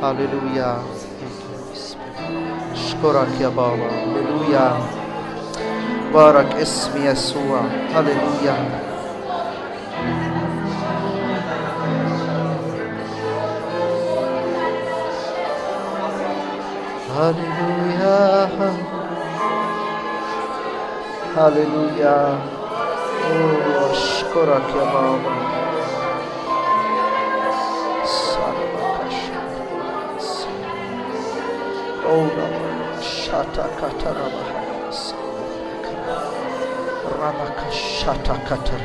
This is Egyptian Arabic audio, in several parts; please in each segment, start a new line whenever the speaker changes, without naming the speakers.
هللويا اشكرك يا بابا هللويا بارك اسم يسوع هللويا هللويا هللويا أوه، اشكرك يا بابا صلبك أولا شاتا كتر ربك شاتا كتر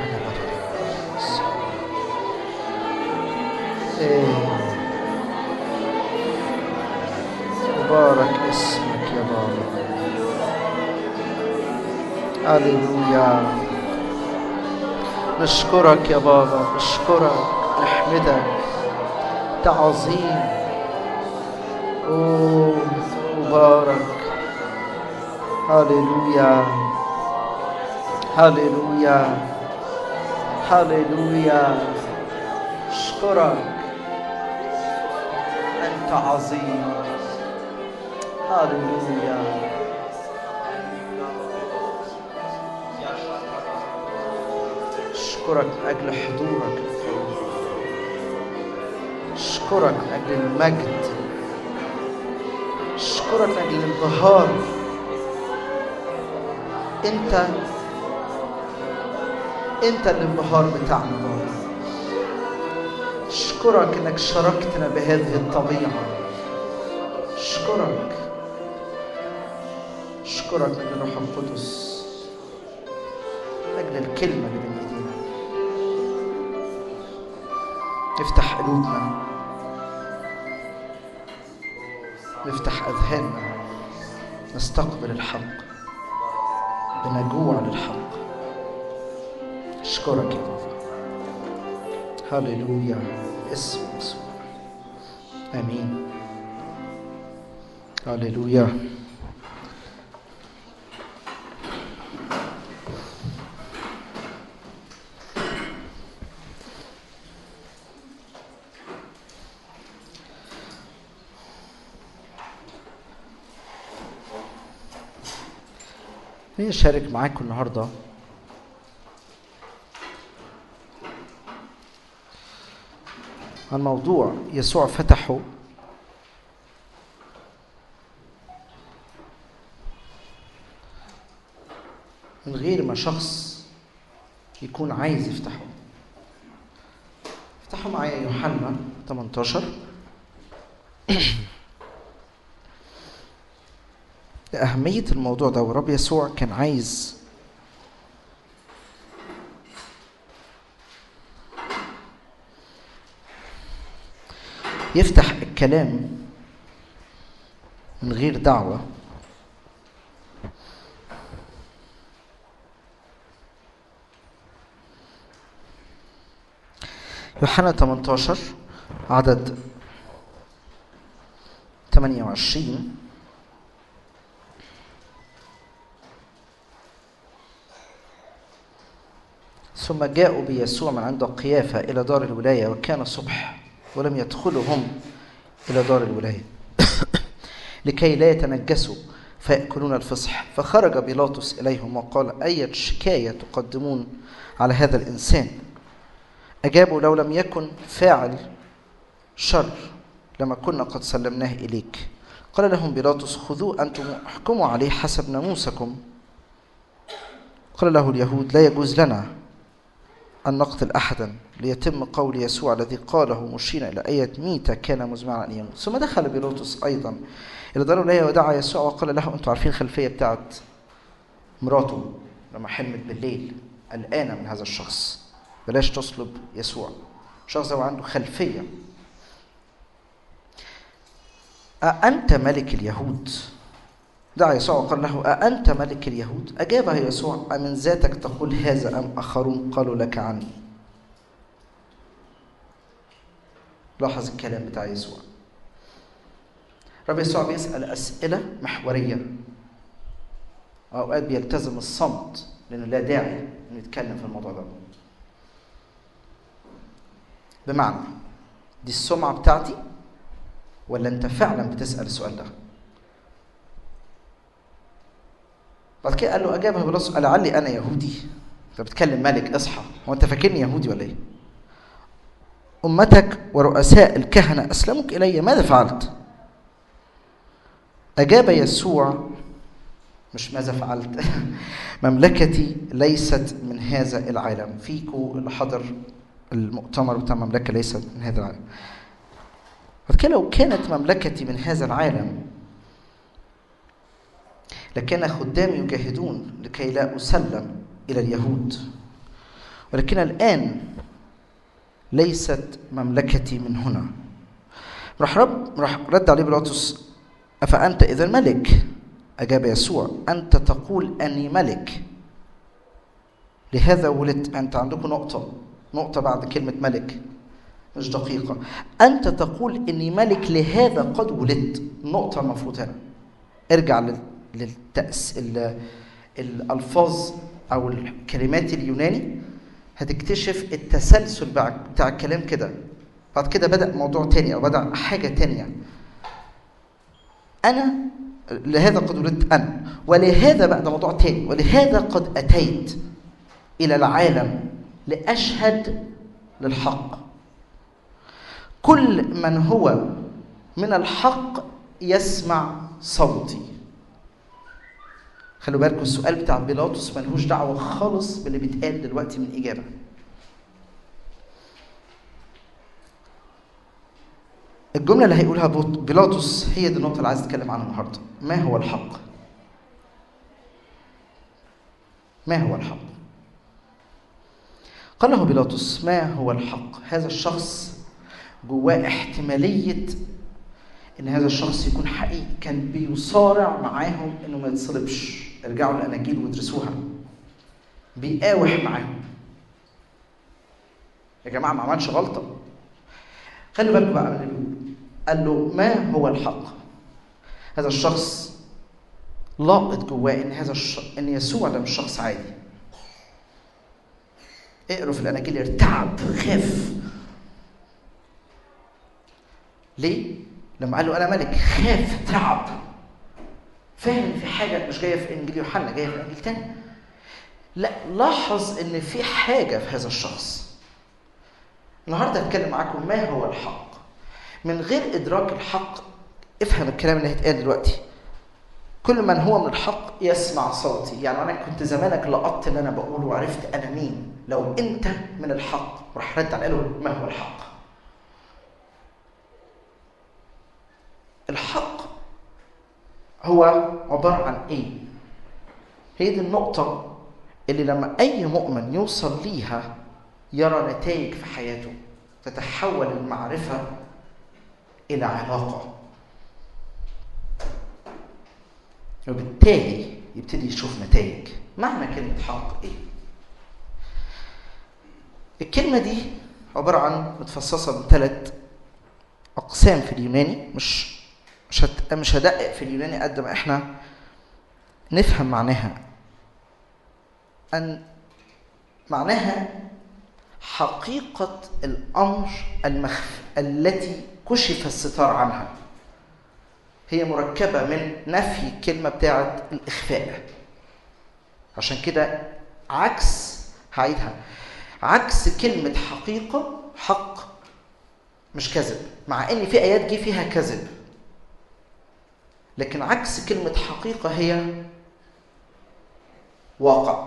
إيه مبارك اسمك يا بابا هللويا نشكرك يا بابا نشكرك نحمدك تعظيم أوه مبارك هللويا هللويا هللويا اشكرك أنت عظيم هللويا أشكرك من أجل حضورك أشكرك من أجل المجد أشكرك من أجل الانبهار أنت أنت الانبهار بتاعنا بابا أشكرك إنك شاركتنا بهذه الطبيعة أشكرك أشكرك من أجل الروح القدس من أجل الكلمة اللي بين إيدينا نفتح قلوبنا نفتح أذهاننا نستقبل الحق بنجوع للحق أشكرك يا بابا هللويا اسم يسوع آمين هللويا خليني أشارك معاكم النهاردة عن موضوع يسوع فتحه من غير ما شخص يكون عايز يفتحه افتحوا معايا يوحنا 18 لأهمية الموضوع ده ورب يسوع كان عايز يفتح الكلام من غير دعوة يوحنا 18 عدد 28 ثم جاءوا بيسوع من عند قيافة إلى دار الولاية وكان صبح ولم يدخلوا هم إلى دار الولاية لكي لا يتنجسوا فيأكلون الفصح فخرج بيلاطس إليهم وقال أية شكاية تقدمون على هذا الإنسان أجابوا لو لم يكن فاعل شر لما كنا قد سلمناه إليك قال لهم بيلاطس خذوه أنتم احكموا عليه حسب ناموسكم قال له اليهود لا يجوز لنا أن نقتل أحدا ليتم قول يسوع الذي قاله مشيرا إلى أية ميتة كان مزمعا أن يموت ثم دخل بيلاطس أيضا إلى دار الولاية ودعا يسوع وقال له أنتم عارفين الخلفية بتاعت مراته لما حلمت بالليل قلقانة من هذا الشخص بلاش تصلب يسوع الشخص ده عنده خلفية أأنت ملك اليهود دعا يسوع وقال له أأنت ملك اليهود أجابه يسوع أمن ذاتك تقول هذا أم آخرون قالوا لك عني لاحظ الكلام بتاع يسوع رب يسوع بيسأل أسئلة محورية أوقات بيلتزم الصمت لأنه لا داعي إنه يتكلم في الموضوع ده بمعنى دي السمعة بتاعتي ولا انت فعلا بتسال السؤال ده بعد كده قال له اجابه بلص لعلي انا يهودي انت بتكلم ملك اصحى هو انت فاكرني يهودي ولا ايه امتك ورؤساء الكهنه اسلموك الي ماذا فعلت اجاب يسوع مش ماذا فعلت مملكتي ليست من هذا العالم فيكو اللي حضر المؤتمر بتاع المملكة ليست من هذا العالم فكان لو كانت مملكتي من هذا العالم لكان خدامي يجاهدون لكي لا أسلم إلى اليهود ولكن الآن ليست مملكتي من هنا راح رب راح رد عليه بيلاطس أفأنت إذا ملك أجاب يسوع أنت تقول أني ملك لهذا ولدت أنت عندكم نقطة نقطة بعد كلمة ملك مش دقيقة أنت تقول إني ملك لهذا قد ولدت نقطة المفروض هنا ارجع للتأس الألفاظ أو الكلمات اليوناني هتكتشف التسلسل بتاع الكلام كده بعد كده بدأ موضوع تاني أو بدأ حاجة تانية أنا لهذا قد ولدت أنا ولهذا بقى ده موضوع تاني ولهذا قد أتيت إلى العالم لأشهد للحق كل من هو من الحق يسمع صوتي خلوا بالكم السؤال بتاع بيلاطس ملهوش دعوة خالص باللي بيتقال دلوقتي من إجابة الجملة اللي هيقولها بيلاطس هي دي النقطة اللي عايز أتكلم عنها النهاردة ما هو الحق؟ ما هو الحق؟ قال له بيلاطس ما هو الحق؟ هذا الشخص جواه احتمالية إن هذا الشخص يكون حقيقي كان بيصارع معاهم إنه ما يتصلبش ارجعوا الأناجيل وادرسوها بيقاوح معاهم يا جماعة ما عملش غلطة خلي بالكم بقى من اللي قال له ما هو الحق هذا الشخص لاقط جواه ان هذا الش... ان يسوع ده مش شخص عادي اقروا في الاناجيل ارتعب خاف ليه لما قال له انا ملك خاف تعب فاهم في حاجه مش جايه في انجيل يوحنا جايه في انجيل تاني لا لاحظ ان في حاجه في هذا الشخص النهارده هتكلم معاكم ما هو الحق من غير ادراك الحق افهم الكلام اللي هيتقال دلوقتي كل من هو من الحق يسمع صوتي يعني انا كنت زمانك لقطت اللي انا بقوله وعرفت انا مين لو انت من الحق راح رد على له ما هو الحق الحق هو عبارة عن ايه هي دي النقطة اللي لما اي مؤمن يوصل ليها يرى نتائج في حياته تتحول المعرفة إلى علاقة وبالتالي يبتدي يشوف نتائج معنى كلمة حق إيه؟ الكلمة دي عبارة عن متفصصة من ثلاث أقسام في اليوناني مش مش هت... مش هدقق في اليوناني قد ما احنا نفهم معناها أن معناها حقيقة الأمر المخفي التي كشف الستار عنها هي مركبة من نفي الكلمة بتاعة الإخفاء عشان كده عكس هعيدها عكس كلمة حقيقة حق مش كذب مع ان في ايات جه فيها كذب لكن عكس كلمة حقيقة هي واقع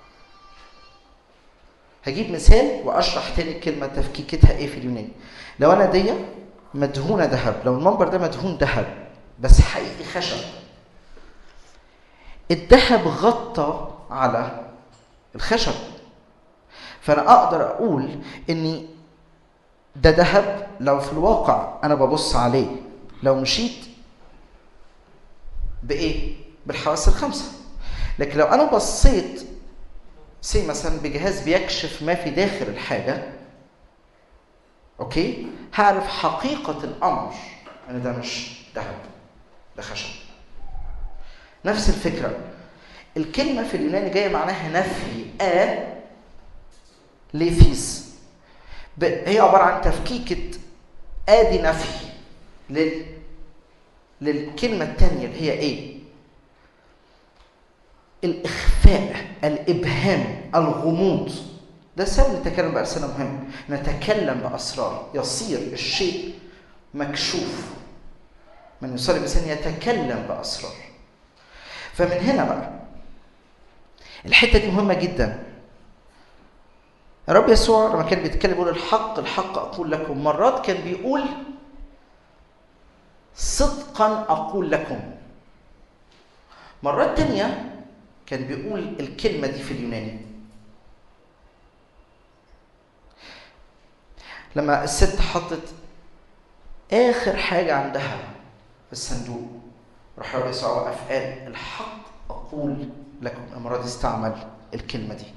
هجيب مثال واشرح تاني الكلمة تفكيكتها ايه في اليوناني لو انا دي مدهونة ذهب لو المنبر ده مدهون ذهب بس حقيقي خشب الذهب غطى على الخشب فانا اقدر اقول اني ده ذهب لو في الواقع انا ببص عليه لو مشيت بايه بالحواس الخمسه لكن لو انا بصيت سي مثلا بجهاز بيكشف ما في داخل الحاجه اوكي هعرف حقيقه الامر ان ده مش ذهب ده خشب نفس الفكره الكلمه في اليوناني جايه معناها نفي ا ليثيس هي عباره عن تفكيكه ادي نفي للكلمة الثانية اللي هي إيه؟ الإخفاء الإبهام الغموض ده سبب نتكلم بألسنة مهم نتكلم بأسرار يصير الشيء مكشوف من يصلي بلسان يتكلم بأسرار فمن هنا بقى الحتة دي مهمة جدا الرب يسوع لما كان بيتكلم يقول الحق الحق أقول لكم مرات كان بيقول صدقا أقول لكم مرات تانية كان بيقول الكلمة دي في اليوناني لما الست حطت آخر حاجة عندها في الصندوق راح الرب يسوع وقف قال الحق أقول لكم المرة دي استعمل الكلمة دي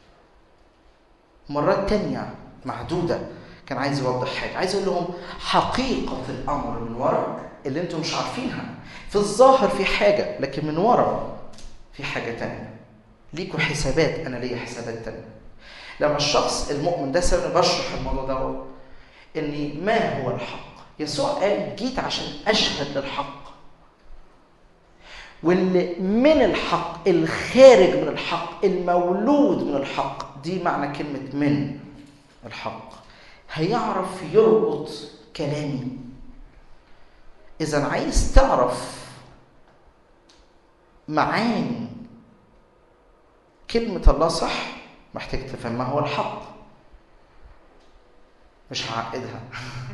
مرات تانية معدودة كان عايز يوضح حاجة عايز يقول لهم حقيقة الأمر من وراء اللي انتم مش عارفينها في الظاهر في حاجة لكن من وراء في حاجة تانية ليكوا حسابات أنا ليا حسابات تانية لما الشخص المؤمن ده سبب بشرح الموضوع ده إن ما هو الحق يسوع قال جيت عشان أشهد للحق واللي من الحق الخارج من الحق المولود من الحق دي معنى كلمة من الحق هيعرف يربط كلامي إذا عايز تعرف معاني كلمة الله صح محتاج تفهم ما هو الحق مش هعقدها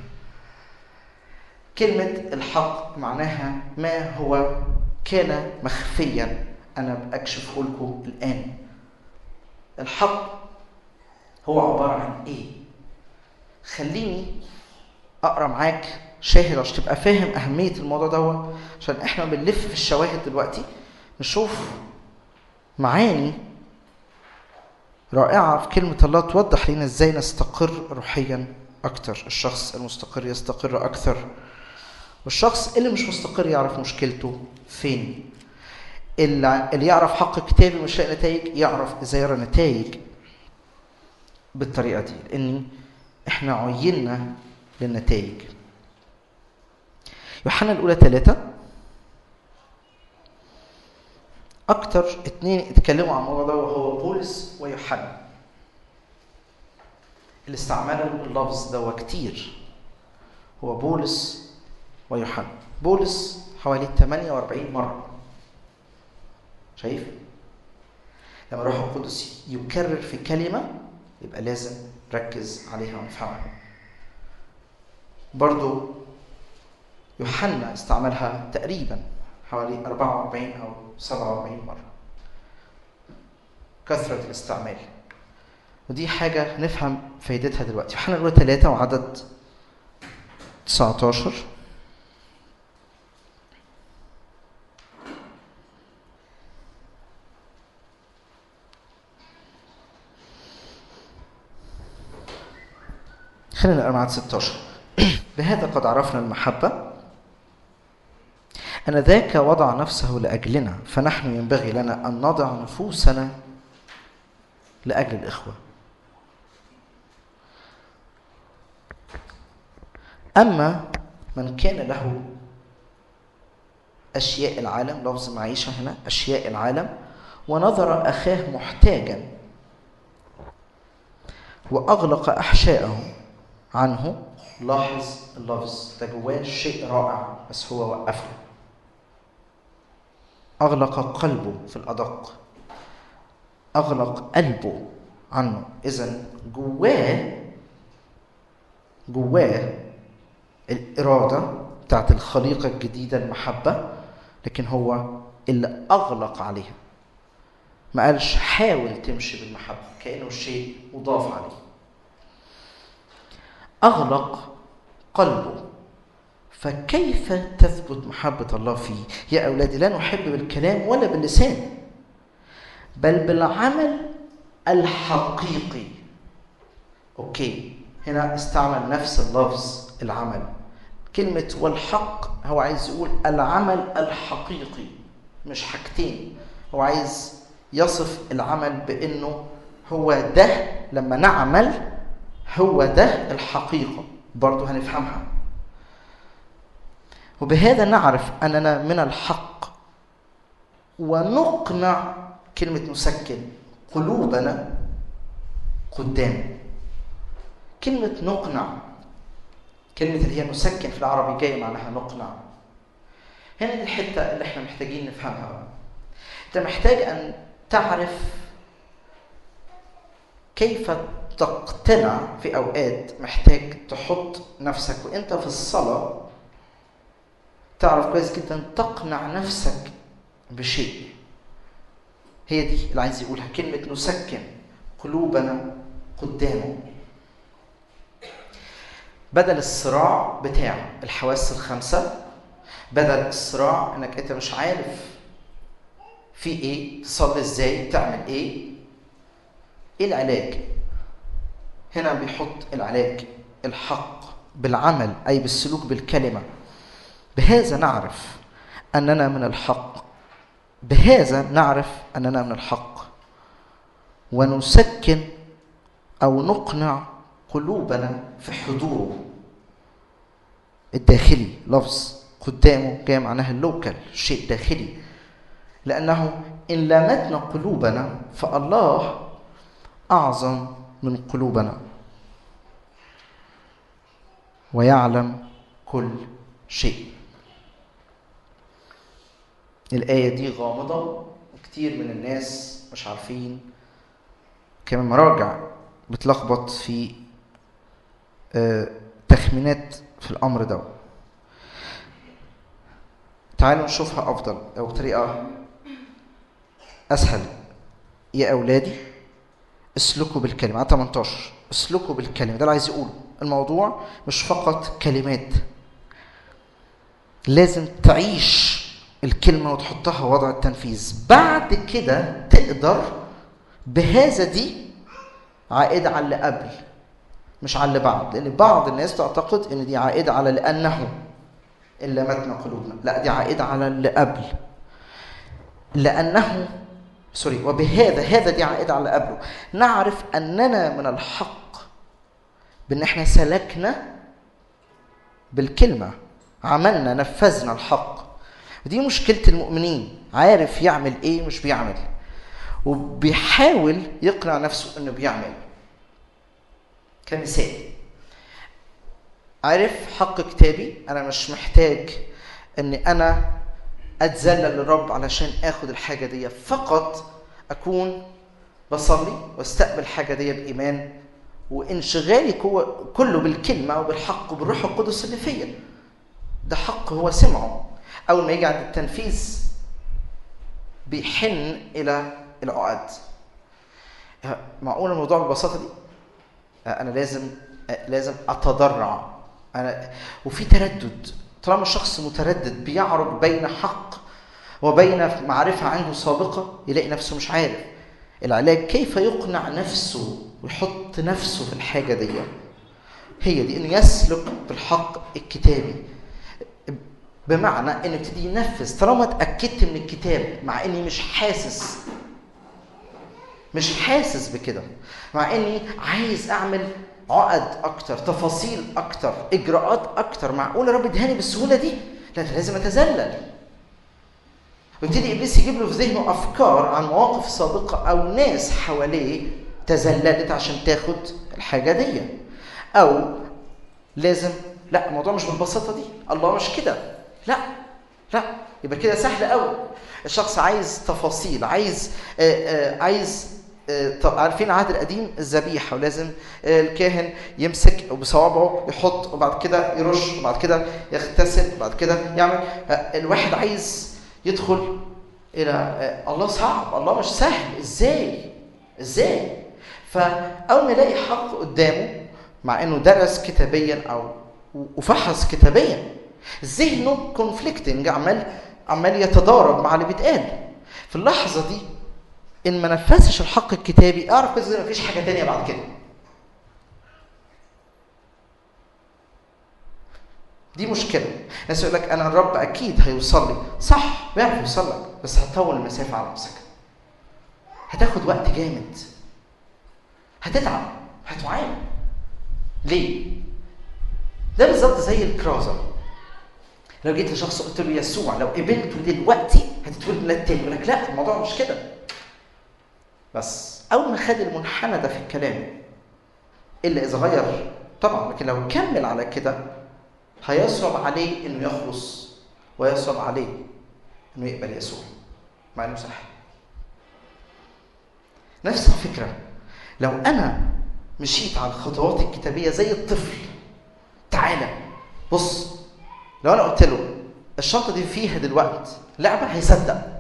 كلمة الحق معناها ما هو كان مخفيا أنا بأكشفه لكم الآن الحق هو عبارة عن إيه؟ خليني أقرأ معاك شاهد عشان تبقى فاهم أهمية الموضوع ده عشان إحنا بنلف في الشواهد دلوقتي نشوف معاني رائعة في كلمة الله توضح لنا إزاي نستقر روحيا أكتر الشخص المستقر يستقر أكثر والشخص اللي مش مستقر يعرف مشكلته فين اللي اللي يعرف حق كتابي مش لاقي نتائج يعرف ازاي يرى نتائج بالطريقه دي لان احنا عيننا للنتائج يوحنا الاولى ثلاثة اكتر اتنين اتكلموا عن الموضوع ده وهو بولس ويوحنا اللي استعملوا اللفظ ده كتير هو بولس ويوحنا بولس حوالي 48 مرة شايف؟ لما الروح القدس يكرر في كلمة يبقى لازم نركز عليها ونفهمها برضو يوحنا استعملها تقريبا حوالي 44 أو 47 مرة كثرة الاستعمال ودي حاجة نفهم فايدتها دلوقتي يوحنا الأولى 3 وعدد 19 خلينا نقرا معاد 16 بهذا قد عرفنا المحبة أن ذاك وضع نفسه لأجلنا فنحن ينبغي لنا أن نضع نفوسنا لأجل الإخوة أما من كان له أشياء العالم لفظ معيشة هنا أشياء العالم ونظر أخاه محتاجا وأغلق أحشاءه عنه لاحظ اللفظ ده جواه شيء رائع بس هو وقفه أغلق قلبه في الأدق أغلق قلبه عنه إذا جواه جواه الإرادة بتاعت الخليقة الجديدة المحبة لكن هو اللي أغلق عليها ما قالش حاول تمشي بالمحبة كأنه شيء مضاف عليه أغلق قلبه فكيف تثبت محبة الله فيه يا أولادي لا نحب بالكلام ولا باللسان بل بالعمل الحقيقي أوكي هنا استعمل نفس اللفظ العمل كلمة والحق هو عايز يقول العمل الحقيقي مش حاجتين هو عايز يصف العمل بأنه هو ده لما نعمل هو ده الحقيقة برضو هنفهمها وبهذا نعرف أننا من الحق ونقنع كلمة نسكن قلوبنا قدامه كلمة نقنع كلمة اللي هي نسكن في العربي جاية معناها نقنع هنا دي الحتة اللي احنا محتاجين نفهمها انت محتاج ان تعرف كيف تقتنع في اوقات محتاج تحط نفسك وانت في الصلاة تعرف كويس جدا تقنع نفسك بشيء هي دي اللي عايز يقولها كلمة نسكن قلوبنا قدامه بدل الصراع بتاع الحواس الخمسة بدل الصراع انك انت مش عارف في ايه تصلي ازاي تعمل ايه ايه العلاج هنا بيحط العلاج الحق بالعمل اي بالسلوك بالكلمه بهذا نعرف اننا من الحق بهذا نعرف اننا من الحق ونسكن او نقنع قلوبنا في حضوره الداخلي لفظ قدامه جاي معناها اللوكال شيء داخلي لأنه إن لامتنا قلوبنا فالله أعظم من قلوبنا ويعلم كل شيء الآية دي غامضة وكتير من الناس مش عارفين كمان مراجع بتلخبط في تخمينات في الأمر ده تعالوا نشوفها أفضل أو بطريقة أسهل يا أولادي اسلكوا بالكلمة 18 اسلكوا بالكلمة ده اللي عايز يقوله الموضوع مش فقط كلمات لازم تعيش الكلمة وتحطها وضع التنفيذ بعد كده تقدر بهذا دي عائدة على اللي قبل مش على اللي بعد لأن بعض الناس تعتقد إن دي عائدة على لأنه إلا متنا قلوبنا لا دي عائدة على اللي قبل لأنه سوري وبهذا هذا دي عائدة على اللي قبله نعرف أننا من الحق بأن احنا سلكنا بالكلمة عملنا نفذنا الحق ودي مشكلة المؤمنين عارف يعمل ايه مش بيعمل وبيحاول يقنع نفسه انه بيعمل كمثال عارف حق كتابي انا مش محتاج ان انا اتذلل للرب علشان اخد الحاجه دي فقط اكون بصلي واستقبل الحاجه دي بايمان وانشغالي كله بالكلمه وبالحق وبالروح القدس اللي فيا ده حق هو سمعه اول ما يجي عند التنفيذ بيحن الى العقد معقول الموضوع بالبساطه دي انا لازم لازم اتضرع أنا وفي تردد طالما الشخص متردد بيعرج بين حق وبين معرفة عنده سابقة يلاقي نفسه مش عارف العلاج كيف يقنع نفسه ويحط نفسه في الحاجة دي هي دي انه يسلك بالحق الكتابي بمعنى انه يبتدي ينفذ طالما اتاكدت من الكتاب مع اني مش حاسس مش حاسس بكده مع اني عايز اعمل عقد اكتر تفاصيل اكتر اجراءات اكتر معقول يا رب ادهاني بالسهوله دي لا ده لازم اتذلل ويبتدي ابليس يجيب له في ذهنه افكار عن مواقف سابقه او ناس حواليه تذللت عشان تاخد الحاجه دي او لازم لا الموضوع مش بالبساطه دي الله مش كده لا لا يبقى كده سهل قوي الشخص عايز تفاصيل عايز آآ آآ عايز عارفين العهد القديم الذبيحه ولازم الكاهن يمسك بصوابعه يحط وبعد كده يرش وبعد كده يغتسل وبعد كده يعمل الواحد عايز يدخل الى الله صعب الله مش سهل ازاي ازاي فاول ما يلاقي حق قدامه مع انه درس كتابيا او وفحص كتابيا ذهنه كونفليكتنج عمال عمال يتضارب مع اللي بيتقال في اللحظه دي ان ما نفذش الحق الكتابي اعرف كويس ما فيش حاجه تانية بعد كده دي مشكلة ناس يقول لك أنا الرب أكيد هيوصل لي صح بيعرف يوصل لك بس هتطول المسافة على نفسك هتاخد وقت جامد هتتعب هتعاني ليه؟ ده بالظبط زي الكرازة لو جيت لشخص قلت له يسوع لو قبلته دلوقتي هتتولد ميلاد تاني يقول لك لا الموضوع مش كده بس اول ما خد المنحنى ده في الكلام الا اذا غير طبعا لكن لو كمل على كده هيصعب عليه انه يخلص ويصعب عليه انه يقبل يسوع مع انه صح نفس الفكره لو انا مشيت على الخطوات الكتابيه زي الطفل تعالى بص لو انا قلت له الشنطه دي فيها دلوقتي لعبه هيصدق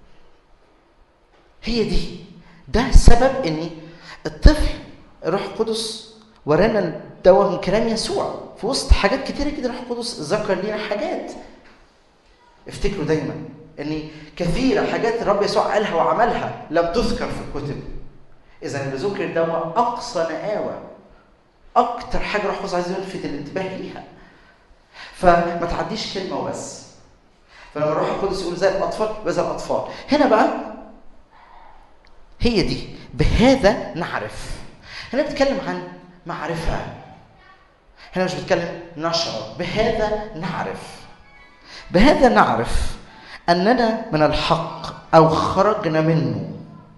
هي دي ده سبب ان الطفل الروح القدس ورانا دواء من كلام يسوع في وسط حاجات كتيره كده الروح القدس ذكر لنا حاجات افتكروا دايما ان كثيره حاجات الرب يسوع قالها وعملها لم تذكر في الكتب اذا اللي ذكر ده هو اقصى نقاوه اكتر حاجه الروح القدس عايز يلفت الانتباه ليها فما تعديش كلمه وبس فلما الروح القدس يقول زي الاطفال يبقى زي الاطفال هنا بقى هي دي بهذا نعرف هنا بتكلم عن معرفه هنا مش بتكلم نشعر بهذا نعرف بهذا نعرف اننا من الحق او خرجنا منه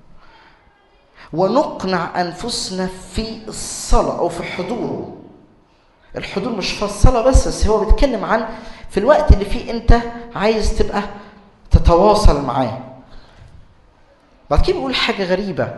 ونقنع انفسنا في الصلاه او في حضوره الحضور مش في الصلاه بس بس هو بيتكلم عن في الوقت اللي فيه انت عايز تبقى تتواصل معاه بعد كده بيقول حاجه غريبه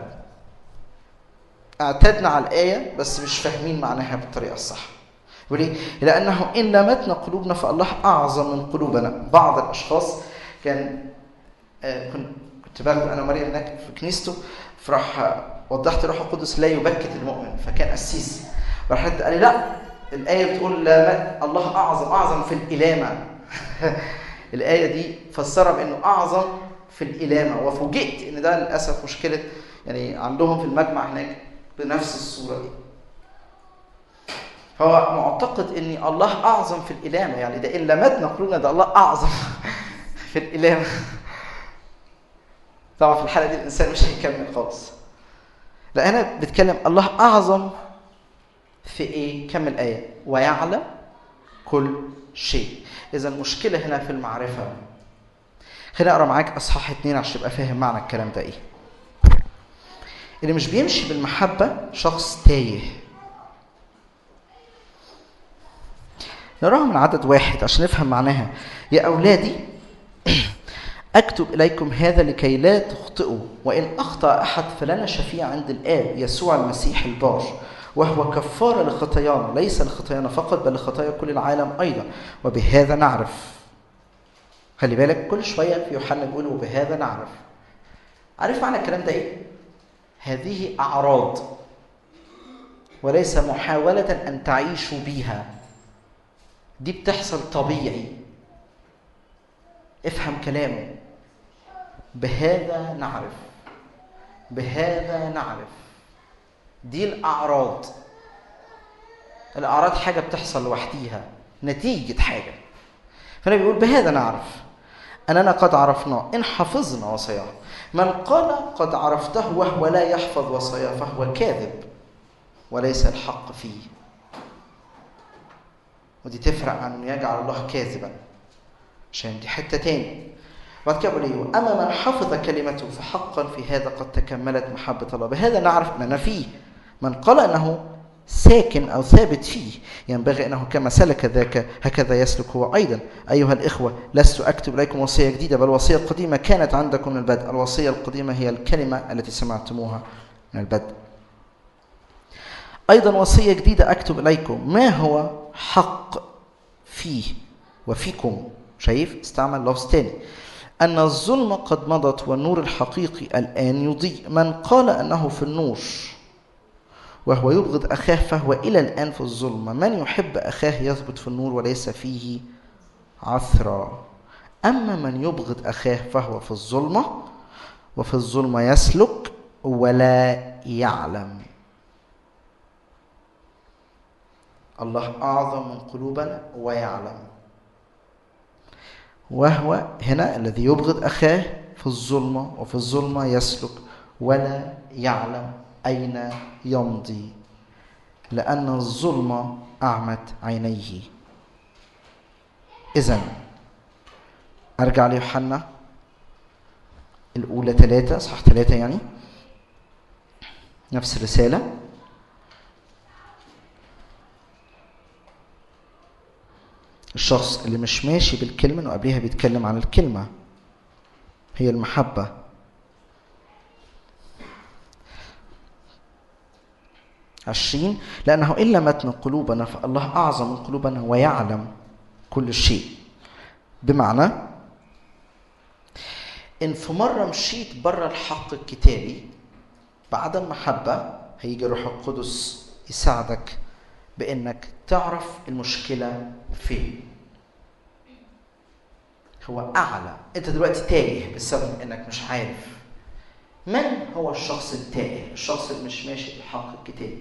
اعتدنا على الايه بس مش فاهمين معناها بالطريقه الصح وليه؟ لانه ان لمتنا قلوبنا فالله اعظم من قلوبنا بعض الاشخاص كان آه كنت كنت باخد انا ومريم هناك في كنيسته فراح وضحت الروح القدس لا يبكت المؤمن فكان قسيس راح قال لي لا الايه بتقول لا الله اعظم اعظم في الالامه الايه دي فسرها بانه اعظم في الالامه وفوجئت ان ده للاسف مشكله يعني عندهم في المجمع هناك بنفس الصوره دي هو معتقد ان الله اعظم في الالامه يعني ده ان لمتنا قلوبنا ده الله اعظم في الالامه طبعا في الحاله دي الانسان مش هيكمل خالص لا هنا بيتكلم الله اعظم في ايه كمل ايه ويعلم كل شيء اذا المشكله هنا في المعرفه خليني اقرا معاك اصحاح اتنين عشان تبقى فاهم معنى الكلام ده ايه اللي مش بيمشي بالمحبه شخص تايه نراها من عدد واحد عشان نفهم معناها يا اولادي اكتب اليكم هذا لكي لا تخطئوا وان اخطا احد فلنا شفيع عند الاب يسوع المسيح البار وهو كفاره لخطايانا ليس لخطايانا فقط بل لخطايا كل العالم ايضا وبهذا نعرف خلي بالك كل شويه في يوحنا بيقول وبهذا نعرف عارف معنى الكلام ده ايه هذه اعراض وليس محاوله ان تعيشوا بيها دي بتحصل طبيعي افهم كلامه بهذا نعرف بهذا نعرف دي الاعراض الاعراض حاجه بتحصل لوحديها نتيجه حاجه فانا بيقول بهذا نعرف اننا قد عرفناه ان حفظنا وصاياه من قال قد عرفته وهو لا يحفظ وصاياه فهو كاذب وليس الحق فيه ودي تفرق عن انه يجعل الله كاذبا عشان دي حته تاني بعد كده بيقول ايه اما من حفظ كلمته فحقا في هذا قد تكملت محبه الله بهذا نعرف اننا فيه من قال انه ساكن او ثابت فيه ينبغي انه كما سلك ذاك هكذا يسلك هو ايضا ايها الاخوه لست اكتب اليكم وصيه جديده بل الوصيه القديمه كانت عندكم من البدء الوصيه القديمه هي الكلمه التي سمعتموها من البدء ايضا وصيه جديده اكتب اليكم ما هو حق فيه وفيكم شايف استعمل لفظ تاني أن الظلمة قد مضت والنور الحقيقي الآن يضيء من قال أنه في النور وهو يبغض أخاه فهو إلى الآن في الظلمة من يحب أخاه يثبت في النور وليس فيه عثرة أما من يبغض أخاه فهو في الظلمة وفي الظلمة يسلك ولا يعلم الله أعظم من قلوبنا ويعلم وهو هنا الذي يبغض أخاه في الظلمة وفي الظلمة يسلك ولا يعلم أين يمضي لأن الظلمة أعمت عينيه إذا ارجع ليوحنا الاولى ثلاثة اصحاح ثلاثة يعني نفس الرسالة الشخص اللي مش ماشي بالكلمة انه قبليها بيتكلم عن الكلمة هي المحبة عشرين لأنه إن لمتنا قلوبنا فالله أعظم من قلوبنا ويعلم كل شيء بمعنى إن في مرة مشيت بره الحق الكتابي بعدم محبة هيجي الروح القدس يساعدك بإنك تعرف المشكلة فين هو أعلى أنت دلوقتي تايه بسبب إنك مش عارف من هو الشخص التائه الشخص اللي مش ماشي بالحق الكتابي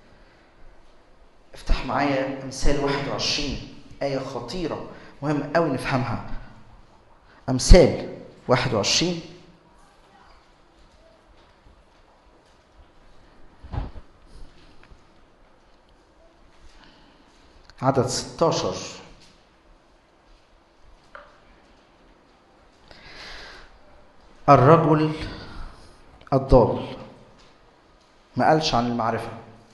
افتح معايا امثال 21 آية خطيرة مهم قوي نفهمها أمثال 21 عدد 16 الرجل الضال ما قالش عن المعرفة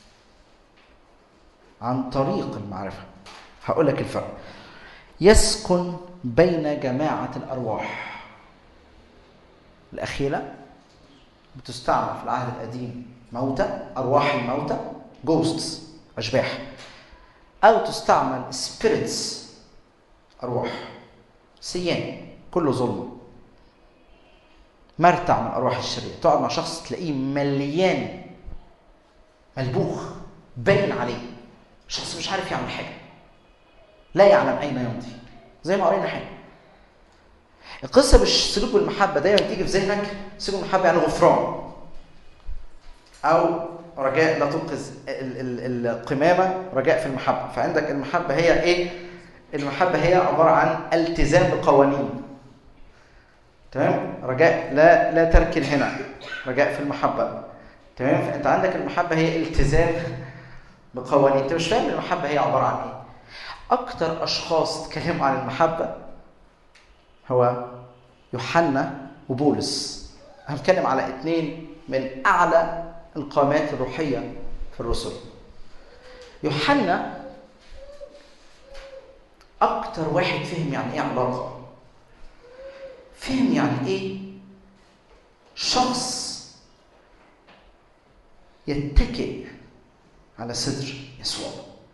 عن طريق المعرفة هقول لك الفرق يسكن بين جماعة الأرواح الأخيرة بتستعمل في العهد القديم موتى أرواح الموتى جوستس أشباح أو تستعمل سبيريتس أرواح سيان كله ظلمة مرتع من أرواح الشرير تقعد مع شخص تلاقيه مليان ملبوخ باين عليه شخص مش عارف يعمل حاجة لا يعلم أين يمضي زي ما قرينا حاجة القصة مش سلوك المحبة دايما تيجي في ذهنك سلوك المحبة يعني غفران أو رجاء لا تنقذ القمامة رجاء في المحبة فعندك المحبة هي إيه؟ المحبة هي عبارة عن التزام بقوانين تمام؟ رجاء لا لا تركن هنا رجاء في المحبة تمام؟ فأنت عندك المحبة هي التزام بقوانين أنت مش فاهم المحبة هي عبارة عن إيه؟ أكتر أشخاص اتكلموا عن المحبة هو يوحنا وبولس هنتكلم على اثنين من أعلى القامات الروحية في الرسل يوحنا أكتر واحد فهم يعني إيه علاقة فهم يعني إيه شخص يتكئ على صدر يسوع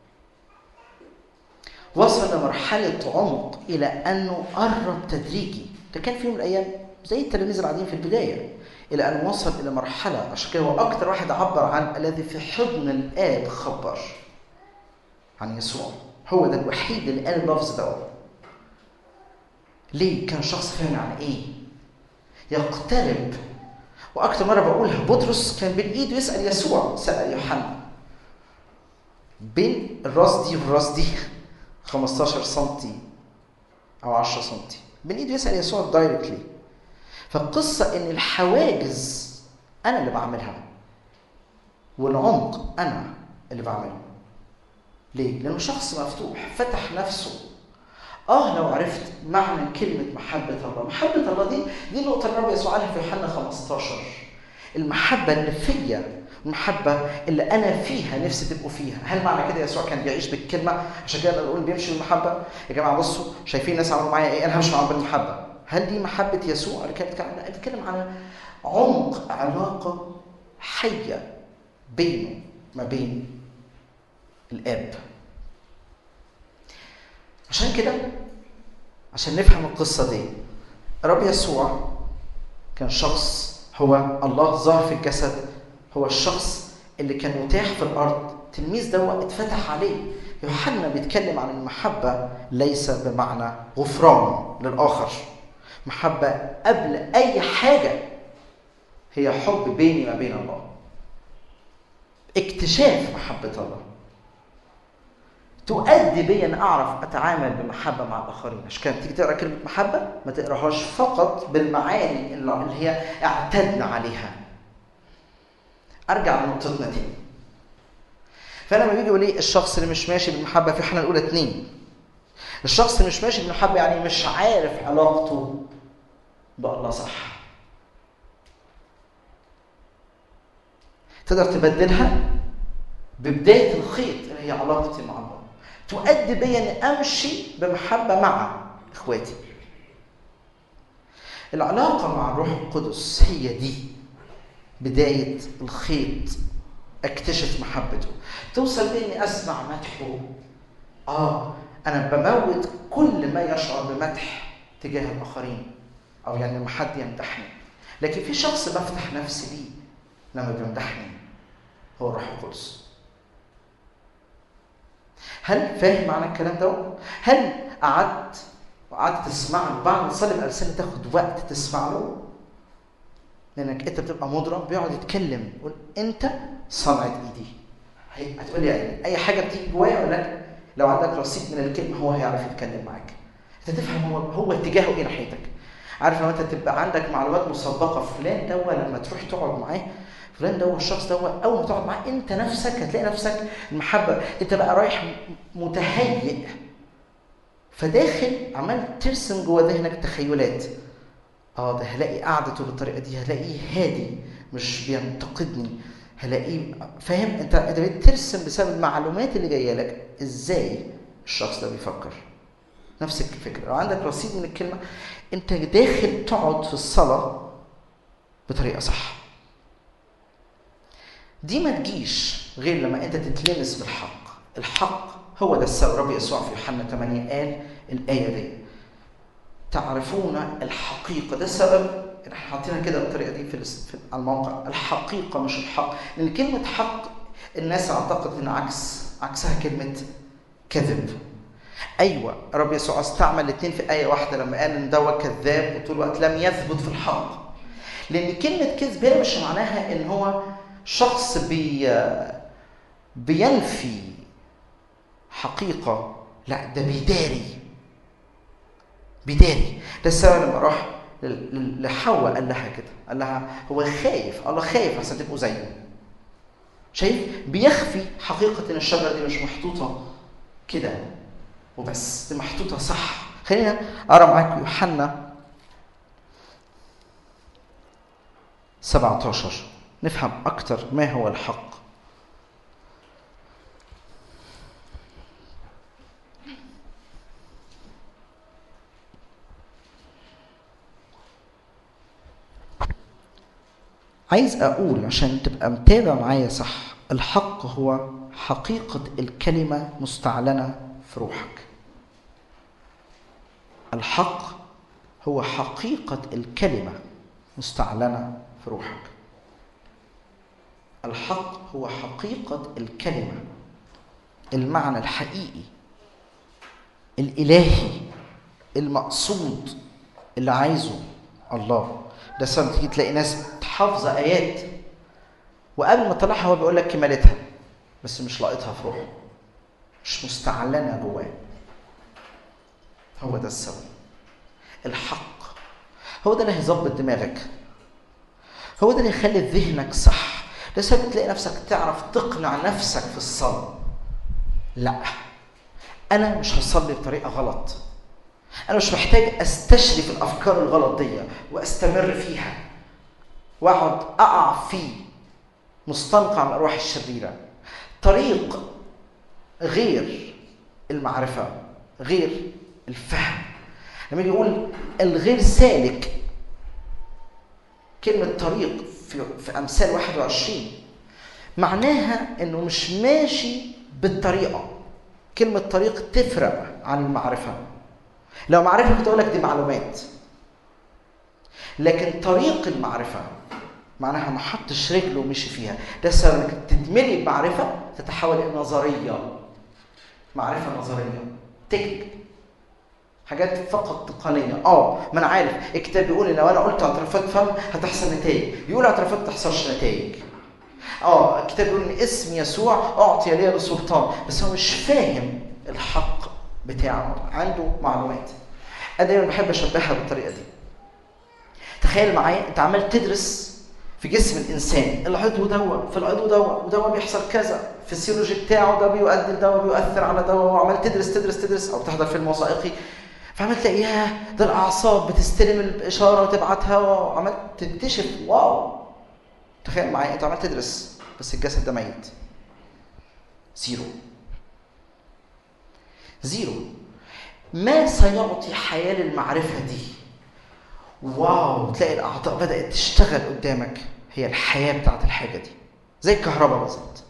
وصل لمرحلة عمق إلى أنه قرب تدريجي ده كان في يوم من الأيام زي التلاميذ العاديين في البداية إلى أن وصل إلى مرحلة عشان كده هو أكتر واحد عبر عن الذي في حضن الآب خبر عن يسوع هو ده الوحيد اللي قال اللفظ ده ليه؟ كان شخص فاهم يعني إيه؟ يقترب وأكتر مرة بقولها بطرس كان بين إيده يسأل يسوع سأل يوحنا بين الراس دي والراس دي 15 سم أو 10 سم بين إيده يسأل يسوع دايركتلي فالقصة إن الحواجز أنا اللي بعملها والعمق أنا اللي بعمله ليه؟ لأنه شخص مفتوح فتح نفسه آه لو عرفت معنى كلمة محبة الله محبة الله دي دي النقطة اللي الرب يسوع قالها في يوحنا 15 المحبة اللي فيا المحبة اللي أنا فيها نفسي تبقوا فيها هل معنى كده يسوع كان بيعيش بالكلمة عشان كده نقول بيمشي بالمحبة يا جماعة بصوا شايفين الناس عملوا معايا إيه أنا همشي معاهم بالمحبة هل دي محبة يسوع اللي كانت بتتكلم لا بتتكلم على عمق علاقة حية بينه ما بين الآب عشان كده عشان نفهم القصة دي الرب يسوع كان شخص هو الله ظهر في الجسد هو الشخص اللي كان متاح في الأرض تلميذ دوت اتفتح عليه يوحنا بيتكلم عن المحبة ليس بمعنى غفران للآخر محبة قبل أي حاجة هي حب بيني ما بين الله اكتشاف محبة الله تؤدي بي ان اعرف اتعامل بمحبه مع الاخرين عشان كده تيجي تقرا كلمه محبه ما تقراهاش فقط بالمعاني اللي هي اعتدنا عليها ارجع لنقطتنا تاني فلما بيجي يقول لي الشخص اللي مش ماشي بالمحبه في حنا الاولى اتنين الشخص اللي مش ماشي بالمحبه يعني مش عارف علاقته بالله صح تقدر تبدلها ببدايه الخيط اللي هي علاقتي مع الله تؤدي بي اني امشي بمحبه مع اخواتي العلاقه مع الروح القدس هي دي بدايه الخيط اكتشف محبته توصل بي اني اسمع مدحه اه انا بموت كل ما يشعر بمدح تجاه الاخرين او يعني لما حد يمدحني لكن في شخص بفتح نفسي ليه لما بيمدحني هو الروح القدس هل فاهم معنى الكلام ده؟ هل قعدت وقعدت تسمع له بعد ما تصلي بألسنة تاخد وقت تسمع له؟ لأنك أنت بتبقى مدرك بيقعد يتكلم يقول أنت صنعة إيدي هتقول لي يعني أي حاجة بتيجي جوايا أقول لك لو عندك رصيد من الكلمة هو هيعرف يتكلم معاك أنت تفهم هو هو اتجاهه إيه ناحيتك عارف لما أنت تبقى عندك معلومات مسبقة فلان ده لما تروح تقعد معاه فلان ده هو الشخص ده اول ما تقعد معاه انت نفسك هتلاقي نفسك المحبه انت بقى رايح متهيئ فداخل عمال ترسم جوه ذهنك تخيلات اه ده هلاقي قعدته بالطريقه دي هلاقيه هادي مش بينتقدني هلاقيه فاهم انت انت بترسم بسبب المعلومات اللي جايه لك ازاي الشخص ده بيفكر نفس الفكره لو عندك رصيد من الكلمه انت داخل تقعد في الصلاه بطريقه صح دي ما تجيش غير لما انت تتلمس بالحق الحق هو ده السبب رب يسوع في يوحنا 8 قال الايه دي تعرفون الحقيقه ده السبب احنا حاطينها كده بالطريقه دي في على الموقع الحقيقه مش الحق لان كلمه حق الناس اعتقد ان عكس عكسها كلمه كذب ايوه رب يسوع استعمل الاثنين في ايه واحده لما قال ان ده كذاب وطول الوقت لم يثبت في الحق لان كلمه كذب هنا مش معناها ان هو شخص بي بينفي حقيقة لا ده بيداري بيداري ده السبب لما راح لحواء قال لها كده قال لها هو خايف الله خايف عشان تبقوا زيه شايف بيخفي حقيقة ان الشجرة دي مش محطوطة كده وبس دي محطوطة صح خلينا اقرا معاكم يوحنا 17 نفهم أكثر ما هو الحق عايز أقول عشان تبقى متابع معايا صح الحق هو حقيقة الكلمة مستعلنة في روحك الحق هو حقيقة الكلمة مستعلنة في روحك الحق هو حقيقة الكلمة المعنى الحقيقي الإلهي المقصود اللي عايزه الله ده سبب تيجي تلاقي ناس حافظة آيات وقبل ما تطلعها هو بيقول لك كمالتها بس مش لاقطها في روحه مش مستعلنة جواه هو ده السبب الحق هو ده اللي هيظبط دماغك هو ده اللي يخلي ذهنك صح ده سبب تلاقي نفسك تعرف تقنع نفسك في الصلاة لا أنا مش هصلي بطريقة غلط أنا مش محتاج أستشري في الأفكار الغلط دي وأستمر فيها وأقعد أقع فيه مستنقع من الأرواح الشريرة طريق غير المعرفة غير الفهم لما يقول الغير سالك كلمة طريق في, في أمثال 21 معناها إنه مش ماشي بالطريقة كلمة طريق تفرق عن المعرفة لو معرفة كنت أقول لك دي معلومات لكن طريق المعرفة معناها ما حطش رجله ومشي فيها ده السبب انك تتملي بمعرفة تتحول إلى نظرية معرفة نظرية تكنيك حاجات فقط تقنيه اه ما انا عارف الكتاب بيقول ان لو انا قلت اعترافات فم هتحصل نتائج يقول اعترافات ما تحصلش نتائج اه الكتاب بيقول ان اسم يسوع اعطي لي السلطان بس هو مش فاهم الحق بتاعه عنده معلومات انا دايما بحب اشبهها بالطريقه دي تخيل معايا انت عمال تدرس في جسم الانسان العضو دواء في العضو دواء ودواء بيحصل كذا في السيولوجي بتاعه ده بيؤدي لدواء بيؤثر على دواء وعمال تدرس تدرس تدرس او تحضر فيلم وثائقي فعمال تلاقي ياه ده الاعصاب بتستلم الاشاره وتبعتها وعمال تكتشف واو تخيل معايا انت عمال تدرس بس الجسد ده ميت زيرو زيرو ما سيعطي حياه للمعرفه دي واو تلاقي الاعضاء بدات تشتغل قدامك هي الحياه بتاعت الحاجه دي زي الكهرباء بالظبط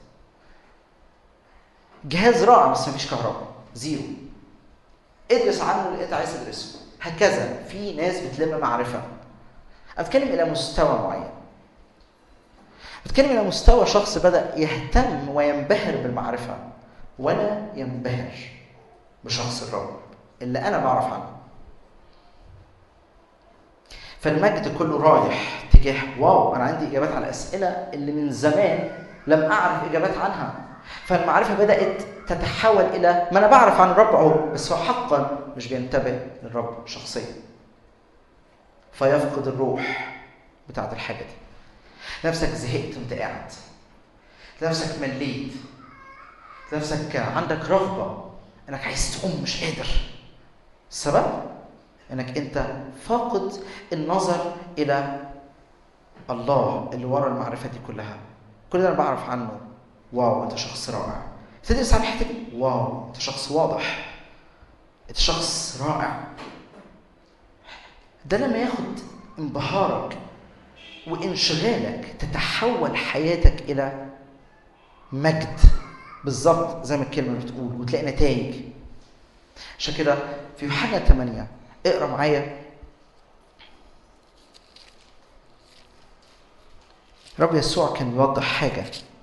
جهاز رائع بس مفيش كهرباء زيرو ادرس عنه اللي انت عايز تدرسه هكذا في ناس بتلم معرفه اتكلم الى مستوى معين بتكلم الى مستوى شخص بدا يهتم وينبهر بالمعرفه ولا ينبهر بشخص الرب اللي انا بعرف عنه فالمجد كله رايح تجاه واو انا عندي اجابات على الاسئله اللي من زمان لم اعرف اجابات عنها فالمعرفه بدات تتحول الى ما انا بعرف عن الرب اهو بس هو حقا مش بينتبه للرب شخصيا فيفقد الروح بتاعت الحاجه دي نفسك زهقت وانت قاعد نفسك مليت نفسك عندك رغبه انك عايز تقوم مش قادر السبب انك انت فاقد النظر الى الله اللي ورا المعرفه دي كلها كل ده انا بعرف عنه واو انت شخص رائع تدرس عن الحته دي واو انت شخص واضح انت شخص رائع ده لما ياخد انبهارك وانشغالك تتحول حياتك الى مجد بالظبط زي ما الكلمه بتقول وتلاقي نتائج عشان كده في يوحنا 8 اقرا معايا رب يسوع كان بيوضح حاجه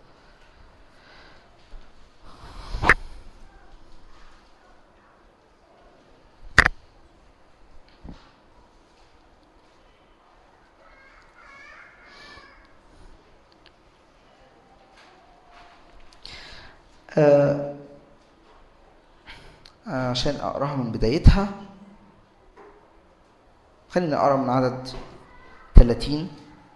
آه عشان اقراها من بدايتها خلينا اقرا من عدد 30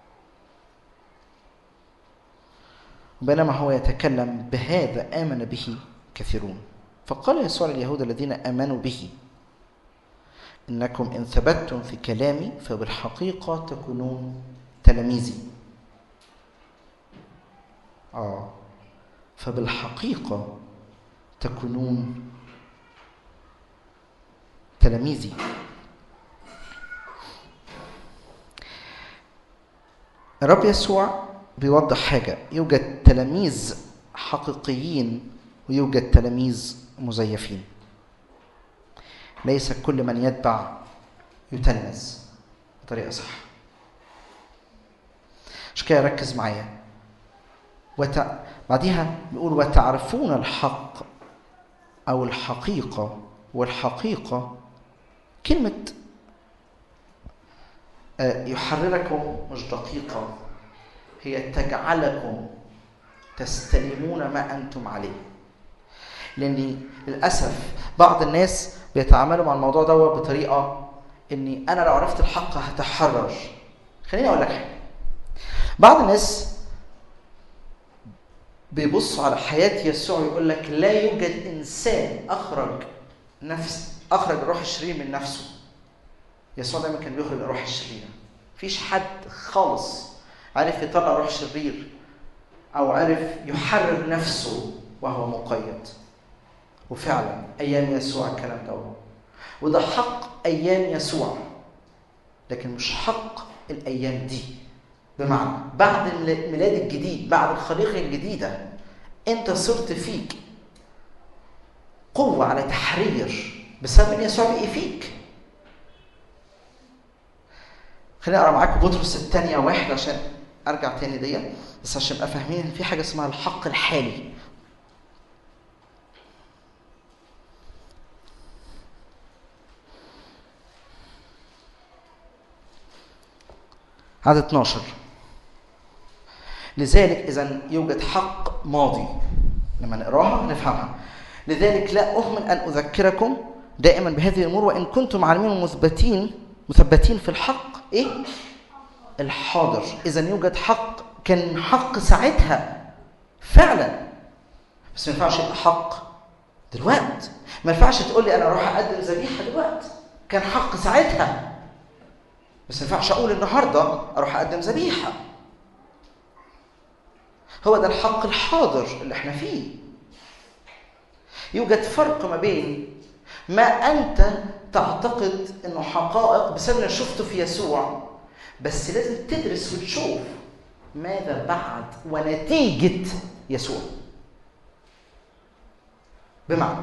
بينما هو يتكلم بهذا آمن به كثيرون فقال يسوع لليهود الذين آمنوا به إنكم إن ثبتتم في كلامي فبالحقيقة تكونون تلاميذي آه فبالحقيقة تكونون تلاميذي الرب يسوع بيوضح حاجة يوجد تلاميذ حقيقيين ويوجد تلاميذ مزيفين ليس كل من يتبع يتلمذ بطريقة صح عشان كده ركز معايا وت... بعديها بيقول وتعرفون الحق أو الحقيقة والحقيقة كلمة يحرركم مش دقيقة هي تجعلكم تستلمون ما أنتم عليه لأن للأسف بعض الناس بيتعاملوا مع الموضوع ده بطريقة إني أنا لو عرفت الحق هتحرر خليني أقول لك حاجة بعض الناس بيبصوا على حياة يسوع ويقول لك لا يوجد إنسان أخرج نفس أخرج الروح الشرير من نفسه يسوع دايما كان بيخرج الروح الشريرة مفيش حد خالص عرف يطلع روح شرير أو عرف يحرر نفسه وهو مقيد وفعلا أيام يسوع الكلام ده وده حق أيام يسوع لكن مش حق الأيام دي بمعنى بعد الميلاد الجديد بعد الخليقة الجديدة أنت صرت فيك قوة على تحرير بسبب ان يسوع بقي فيك خليني اقرا معاكم بطرس الثانية واحد عشان ارجع تاني دي بس عشان نبقى فاهمين ان في حاجة اسمها الحق الحالي عدد 12 لذلك اذا يوجد حق ماضي لما نقراها نفهمها لذلك لا أهمل أن أذكركم دائما بهذه الأمور وإن كنتم عالمين ومثبتين مثبتين في الحق إيه؟ الحاضر اذا يوجد حق كان حق ساعتها فعلا بس ما ينفعش يبقى حق دلوقتي ما ينفعش تقول لي انا اروح اقدم ذبيحه دلوقتي كان حق ساعتها بس ما ينفعش اقول النهارده اروح اقدم ذبيحه هو ده الحق الحاضر اللي احنا فيه يوجد فرق ما بين ما انت تعتقد انه حقائق بسبب اللي شفته في يسوع بس لازم تدرس وتشوف ماذا بعد ونتيجه يسوع بمعنى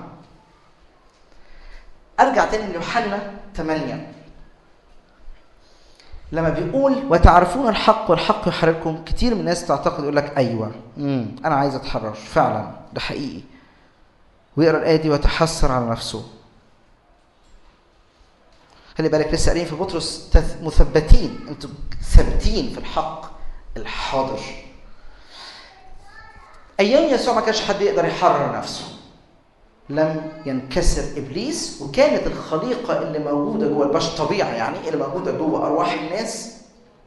ارجع تاني ليوحنا 8 لما بيقول وتعرفون الحق والحق يحرركم كتير من الناس تعتقد يقول لك ايوه امم انا عايز اتحرر فعلا ده حقيقي ويقرا الايه دي ويتحسر على نفسه خلي بالك لسه قايلين في بطرس مثبتين انتوا ثابتين في الحق الحاضر ايام يسوع ما كانش حد يقدر يحرر نفسه لم ينكسر ابليس وكانت الخليقه اللي موجوده جوه البشر طبيعه يعني اللي موجوده جوه ارواح الناس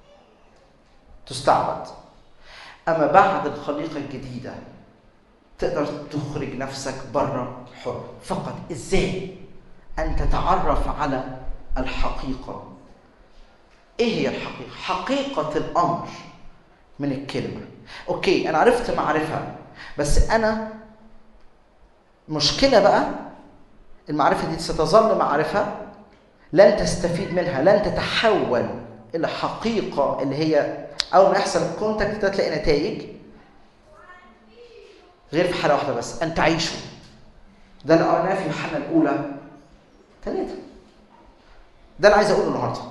تستعبد اما بعد الخليقه الجديده تقدر تخرج نفسك بره حر فقط ازاي ان تتعرف على الحقيقه ايه هي الحقيقه حقيقه الامر من الكلمه اوكي انا عرفت معرفه بس انا مشكله بقى المعرفه دي ستظل معرفه لن تستفيد منها لن تتحول الى حقيقه اللي هي اول ما يحصل الكونتاكت ده تلاقي نتائج غير في حاله واحده بس ان تعيشوا ده اللي قريناه في يوحنا الاولى ثلاثه ده اللي عايز اقوله النهارده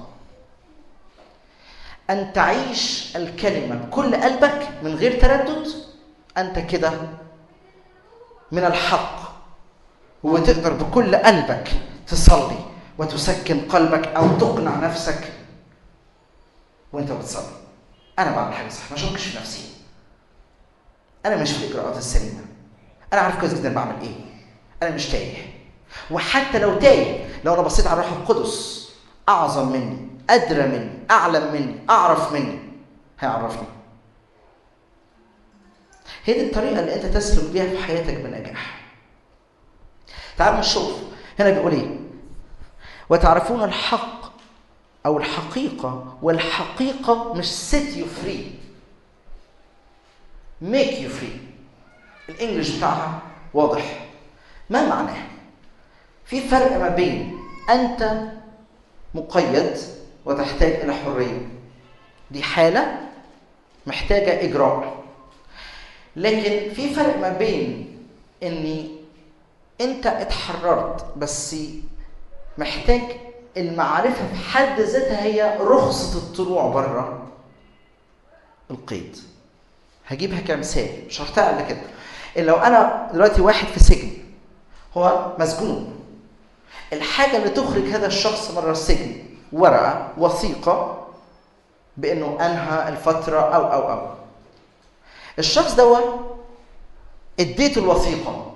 ان تعيش الكلمه بكل قلبك من غير تردد انت كده من الحق وتقدر بكل قلبك تصلي وتسكن قلبك او تقنع نفسك وانت بتصلي انا بعمل حاجه صح ما اشكش في نفسي انا مش في الاجراءات السليمه انا عارف كويس جدا بعمل ايه انا مش تايه وحتى لو تايه لو انا بصيت على الروح القدس اعظم مني ادرى مني اعلم مني اعرف مني هيعرفني هي دي الطريقه اللي انت تسلك بيها في حياتك بنجاح تعالوا نشوف هنا بيقول ايه وتعرفون الحق او الحقيقه والحقيقه مش set you free make you free الانجليش بتاعها واضح ما معناه في فرق ما بين انت مقيد وتحتاج الى حريه دي حاله محتاجه اجراء لكن في فرق ما بين اني انت اتحررت بس محتاج المعرفه في حد ذاتها هي رخصه الطلوع بره القيد هجيبها كمثال شرحتها قبل كده إن لو انا دلوقتي واحد في سجن هو مسجون الحاجه اللي تخرج هذا الشخص بره السجن ورقه وثيقه بانه انهى الفتره او او او الشخص دوت اديته الوثيقه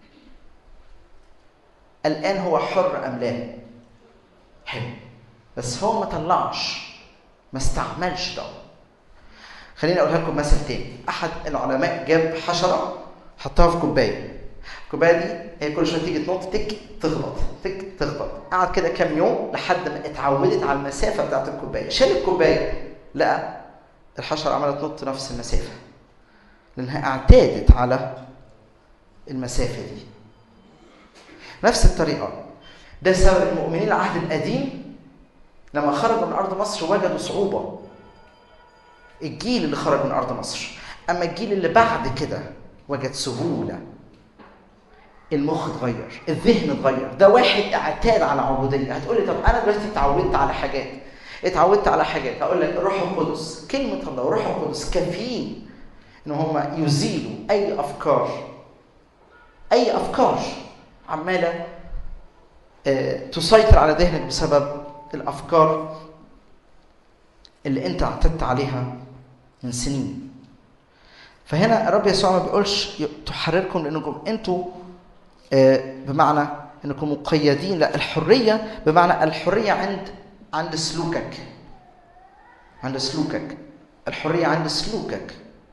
الان هو حر ام لا حلو بس هو ما طلعش ما استعملش ده خليني اقولها لكم مثل تاني احد العلماء جاب حشره حطها في كوبايه الكوبايه دي هي كل شويه تيجي تنط تك تخبط تك تخبط قعد كده كام يوم لحد ما اتعودت على المسافه بتاعت الكوبايه شال الكوبايه لقى الحشره عماله تنط نفس المسافه لانها اعتادت على المسافه دي نفس الطريقه ده سبب المؤمنين العهد القديم لما خرجوا من ارض مصر وجدوا صعوبه الجيل اللي خرج من ارض مصر اما الجيل اللي بعد كده وجد سهوله المخ اتغير الذهن اتغير ده واحد اعتاد على عبوديه هتقول لي طب انا دلوقتي اتعودت على حاجات اتعودت على حاجات هقول لك الروح القدس كلمه الله والروح القدس كافيين ان هم يزيلوا اي افكار اي افكار عماله آه، تسيطر على ذهنك بسبب الافكار اللي انت اعتدت عليها من سنين فهنا الرب يسوع ما بيقولش تحرركم لانكم انتوا آه، بمعنى انكم مقيدين لا الحريه بمعنى الحريه عند عند سلوكك عند سلوكك الحرية عند سلوكك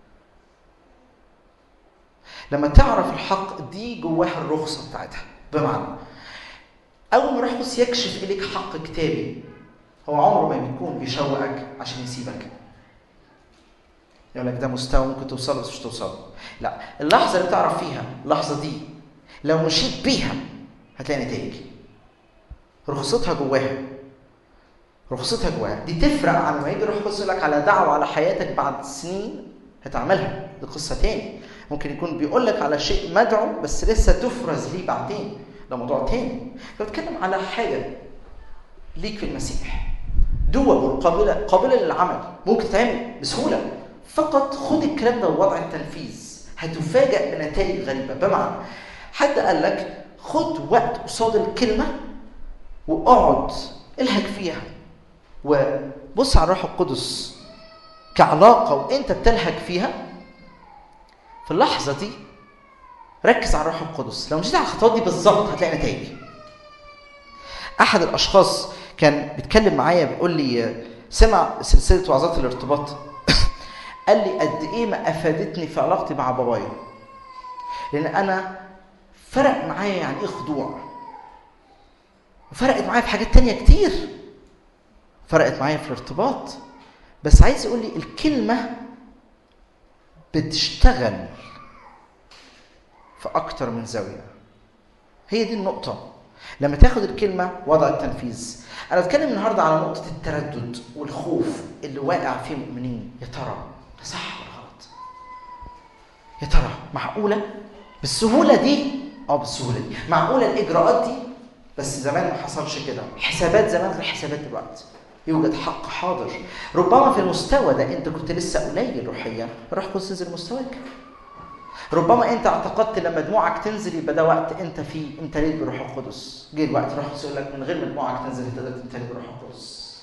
لما تعرف الحق دي جواها الرخصة بتاعتها بمعنى أول ما روح القدس يكشف إليك حق كتابي هو عمره ما بيكون بيشوقك عشان يسيبك يقول لك ده مستوى ممكن توصل بس مش توصل لا اللحظة اللي بتعرف فيها اللحظة دي لو مشيت بيها هتلاقي نتائج رخصتها جواها رخصتها جواها دي تفرق عن ما يجي روح القدس يقول لك على دعوة على حياتك بعد سنين هتعملها دي قصة تاني ممكن يكون بيقول لك على شيء مدعو بس لسه تفرز ليه بعدين ده موضوع تاني فبتكلم على حاجة ليك في المسيح دول قابلة قابلة للعمل ممكن تتعمل بسهولة فقط خد الكلام ده ووضع التنفيذ هتفاجأ بنتائج غريبة بمعنى حد قال لك خد وقت قصاد الكلمة واقعد الهج فيها وبص على الروح القدس كعلاقة وانت بتلهج فيها في اللحظة دي ركز على الروح القدس لو مشيت على الخطوات دي بالظبط هتلاقي نتائج احد الاشخاص كان بيتكلم معايا بيقول لي سمع سلسله وعظات الارتباط قال لي قد ايه ما افادتني في علاقتي مع بابايا لان انا فرق معايا يعني ايه خضوع وفرقت معايا في حاجات تانية كتير فرقت معايا في الارتباط بس عايز يقول لي الكلمة بتشتغل في أكتر من زاوية هي دي النقطة لما تاخد الكلمة وضع التنفيذ أنا بتكلم النهاردة على نقطة التردد والخوف اللي واقع فيه مؤمنين يا ترى ده صح ولا غلط يا ترى معقولة بالسهولة دي اه بالسهولة دي معقولة الإجراءات دي بس زمان ما حصلش كده حسابات زمان غير حسابات دلوقتي يوجد حق حاضر ربما في المستوى ده انت كنت لسه قليل روحيا روح قدس تنزل مستواك ربما انت اعتقدت لما دموعك تنزل يبقى ده وقت انت فيه امتليت بروح القدس جه الوقت روح القدس يقول لك من غير ما دموعك تنزل تقدر تمتلي بروح القدس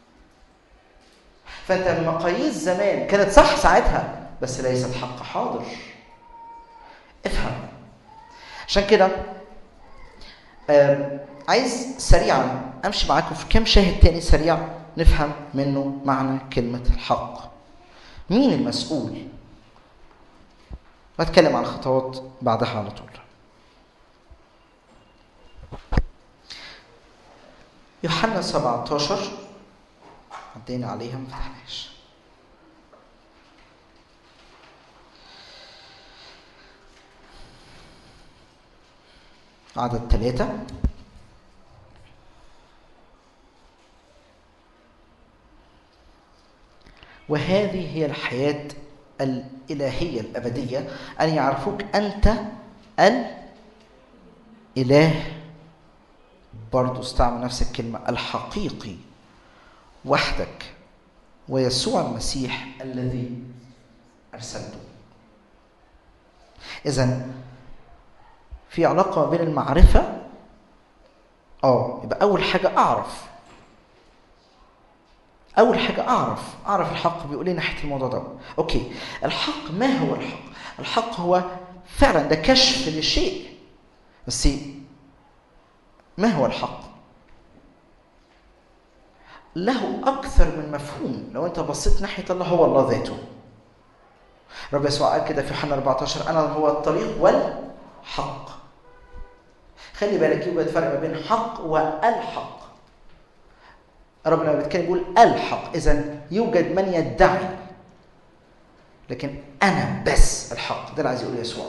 فانت المقاييس زمان كانت صح ساعتها بس ليست حق حاضر افهم عشان كده عايز سريعا امشي معاكم في كام شاهد تاني سريع نفهم منه معنى كلمة الحق مين المسؤول بتكلم عن الخطوات بعدها على طول يوحنا 17 عدينا عليها ما فتحناش عدد ثلاثة وهذه هي الحياة الإلهية الأبدية أن يعرفوك أنت الإله برضو استعمل نفس الكلمة الحقيقي وحدك ويسوع المسيح الذي أرسلته إذا في علاقة بين المعرفة اه يبقى أول حاجة أعرف أول حاجة أعرف أعرف الحق بيقول لي ناحية الموضوع ده أوكي الحق ما هو الحق؟ الحق هو فعلا ده كشف لشيء بس ما هو الحق؟ له أكثر من مفهوم لو أنت بصيت ناحية الله هو الله ذاته رب يسوع قال كده في يوحنا 14 أنا هو الطريق والحق خلي بالك يوجد فرق ما بين حق والحق ربنا لما بيتكلم يقول الحق اذا يوجد من يدعي لكن انا بس الحق ده اللي عايز يقول يسوع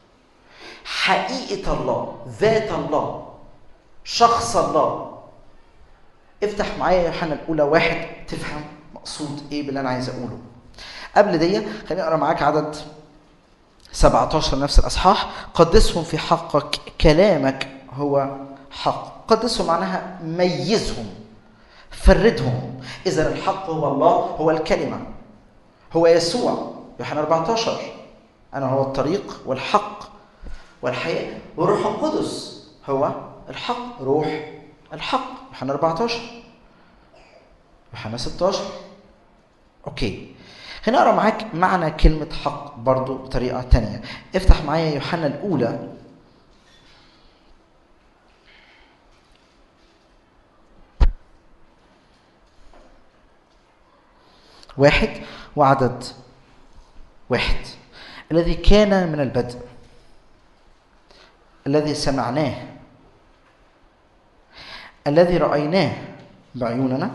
حقيقه الله ذات الله شخص الله افتح معايا يوحنا الاولى واحد تفهم مقصود ايه باللي انا عايز اقوله قبل دي خليني اقرا معاك عدد 17 نفس الاصحاح قدسهم في حقك كلامك هو حق قدسهم معناها ميزهم فردهم اذا الحق هو الله هو الكلمه هو يسوع يوحنا 14 انا هو الطريق والحق والحياه والروح القدس هو الحق روح الحق يوحنا 14 يوحنا 16 اوكي هنا اقرا معاك معنى كلمه حق برضو بطريقه تانية افتح معايا يوحنا الاولى واحد وعدد واحد الذي كان من البدء الذي سمعناه الذي رأيناه بعيوننا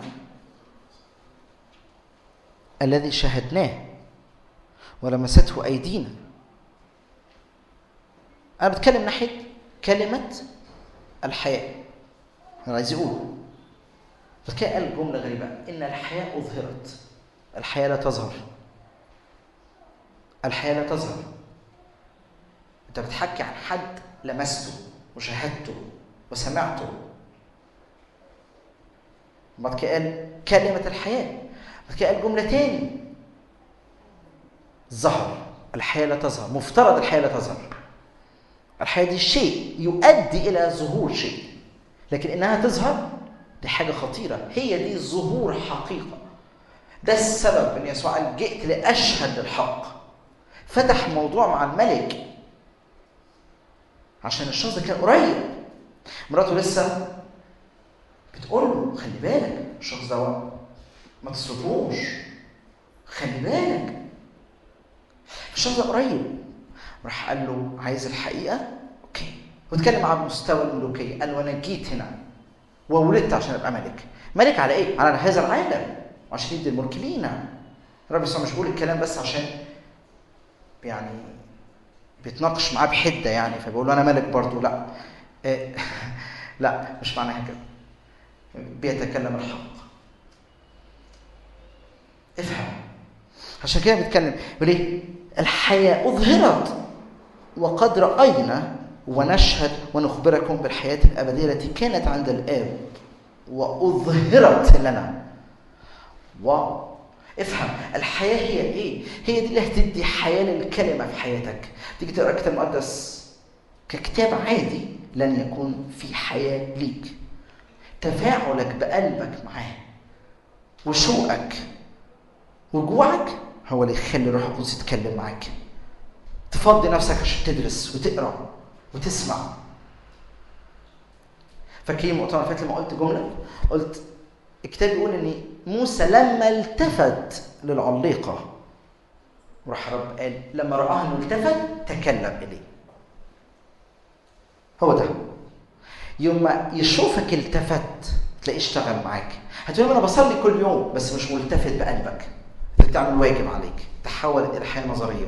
الذي شاهدناه ولمسته أيدينا أنا بتكلم ناحية كلمة الحياة أنا عايز يقول بس كده قال جملة غريبة إن الحياة أظهرت الحياة لا تظهر الحياة لا تظهر أنت بتحكي عن حد لمسته وشاهدته وسمعته بعد كده قال كلمة الحياة بعد كده قال جملة تاني ظهر الحياة لا تظهر مفترض الحياة لا تظهر الحياة دي شيء يؤدي إلى ظهور شيء لكن إنها تظهر دي حاجة خطيرة هي دي ظهور حقيقة ده السبب ان يسوع قال جئت لاشهد للحق فتح موضوع مع الملك عشان الشخص ده كان قريب مراته لسه بتقول له خلي بالك الشخص ده ما تصرفوش خلي بالك الشخص ده قريب راح قال له عايز الحقيقه اوكي واتكلم على مستوى الملوكيه قال له انا جيت هنا وولدت عشان ابقى ملك ملك على ايه على هذا العالم عشان يدي الملك لينا الرب يسوع مش بيقول الكلام بس عشان يعني بيتناقش معاه بحده يعني فبيقول له انا ملك برضه لا إيه لا مش معناها كده بيتكلم الحق افهم عشان كده بيتكلم بيقول ايه الحياه اظهرت وقد راينا ونشهد ونخبركم بالحياه الابديه التي كانت عند الاب واظهرت لنا واو افهم الحياة هي ايه؟ هي دي اللي هتدي حياة للكلمة في حياتك تيجي تقرا الكتاب المقدس ككتاب عادي لن يكون في حياة ليك تفاعلك بقلبك معاه وشوقك وجوعك هو اللي يخلي الروح القدس يتكلم معاك تفضي نفسك عشان تدرس وتقرا وتسمع فاكرين المؤتمر اللي فات لما قلت جمله قلت الكتاب بيقول ان موسى لما التفت للعليقه راح رب قال لما رآه انه التفت تكلم اليه هو ده يوم ما يشوفك التفت تلاقيه اشتغل معاك هتقول انا بصلي كل يوم بس مش ملتفت بقلبك انت بتعمل واجب عليك تحول الى حياه نظريه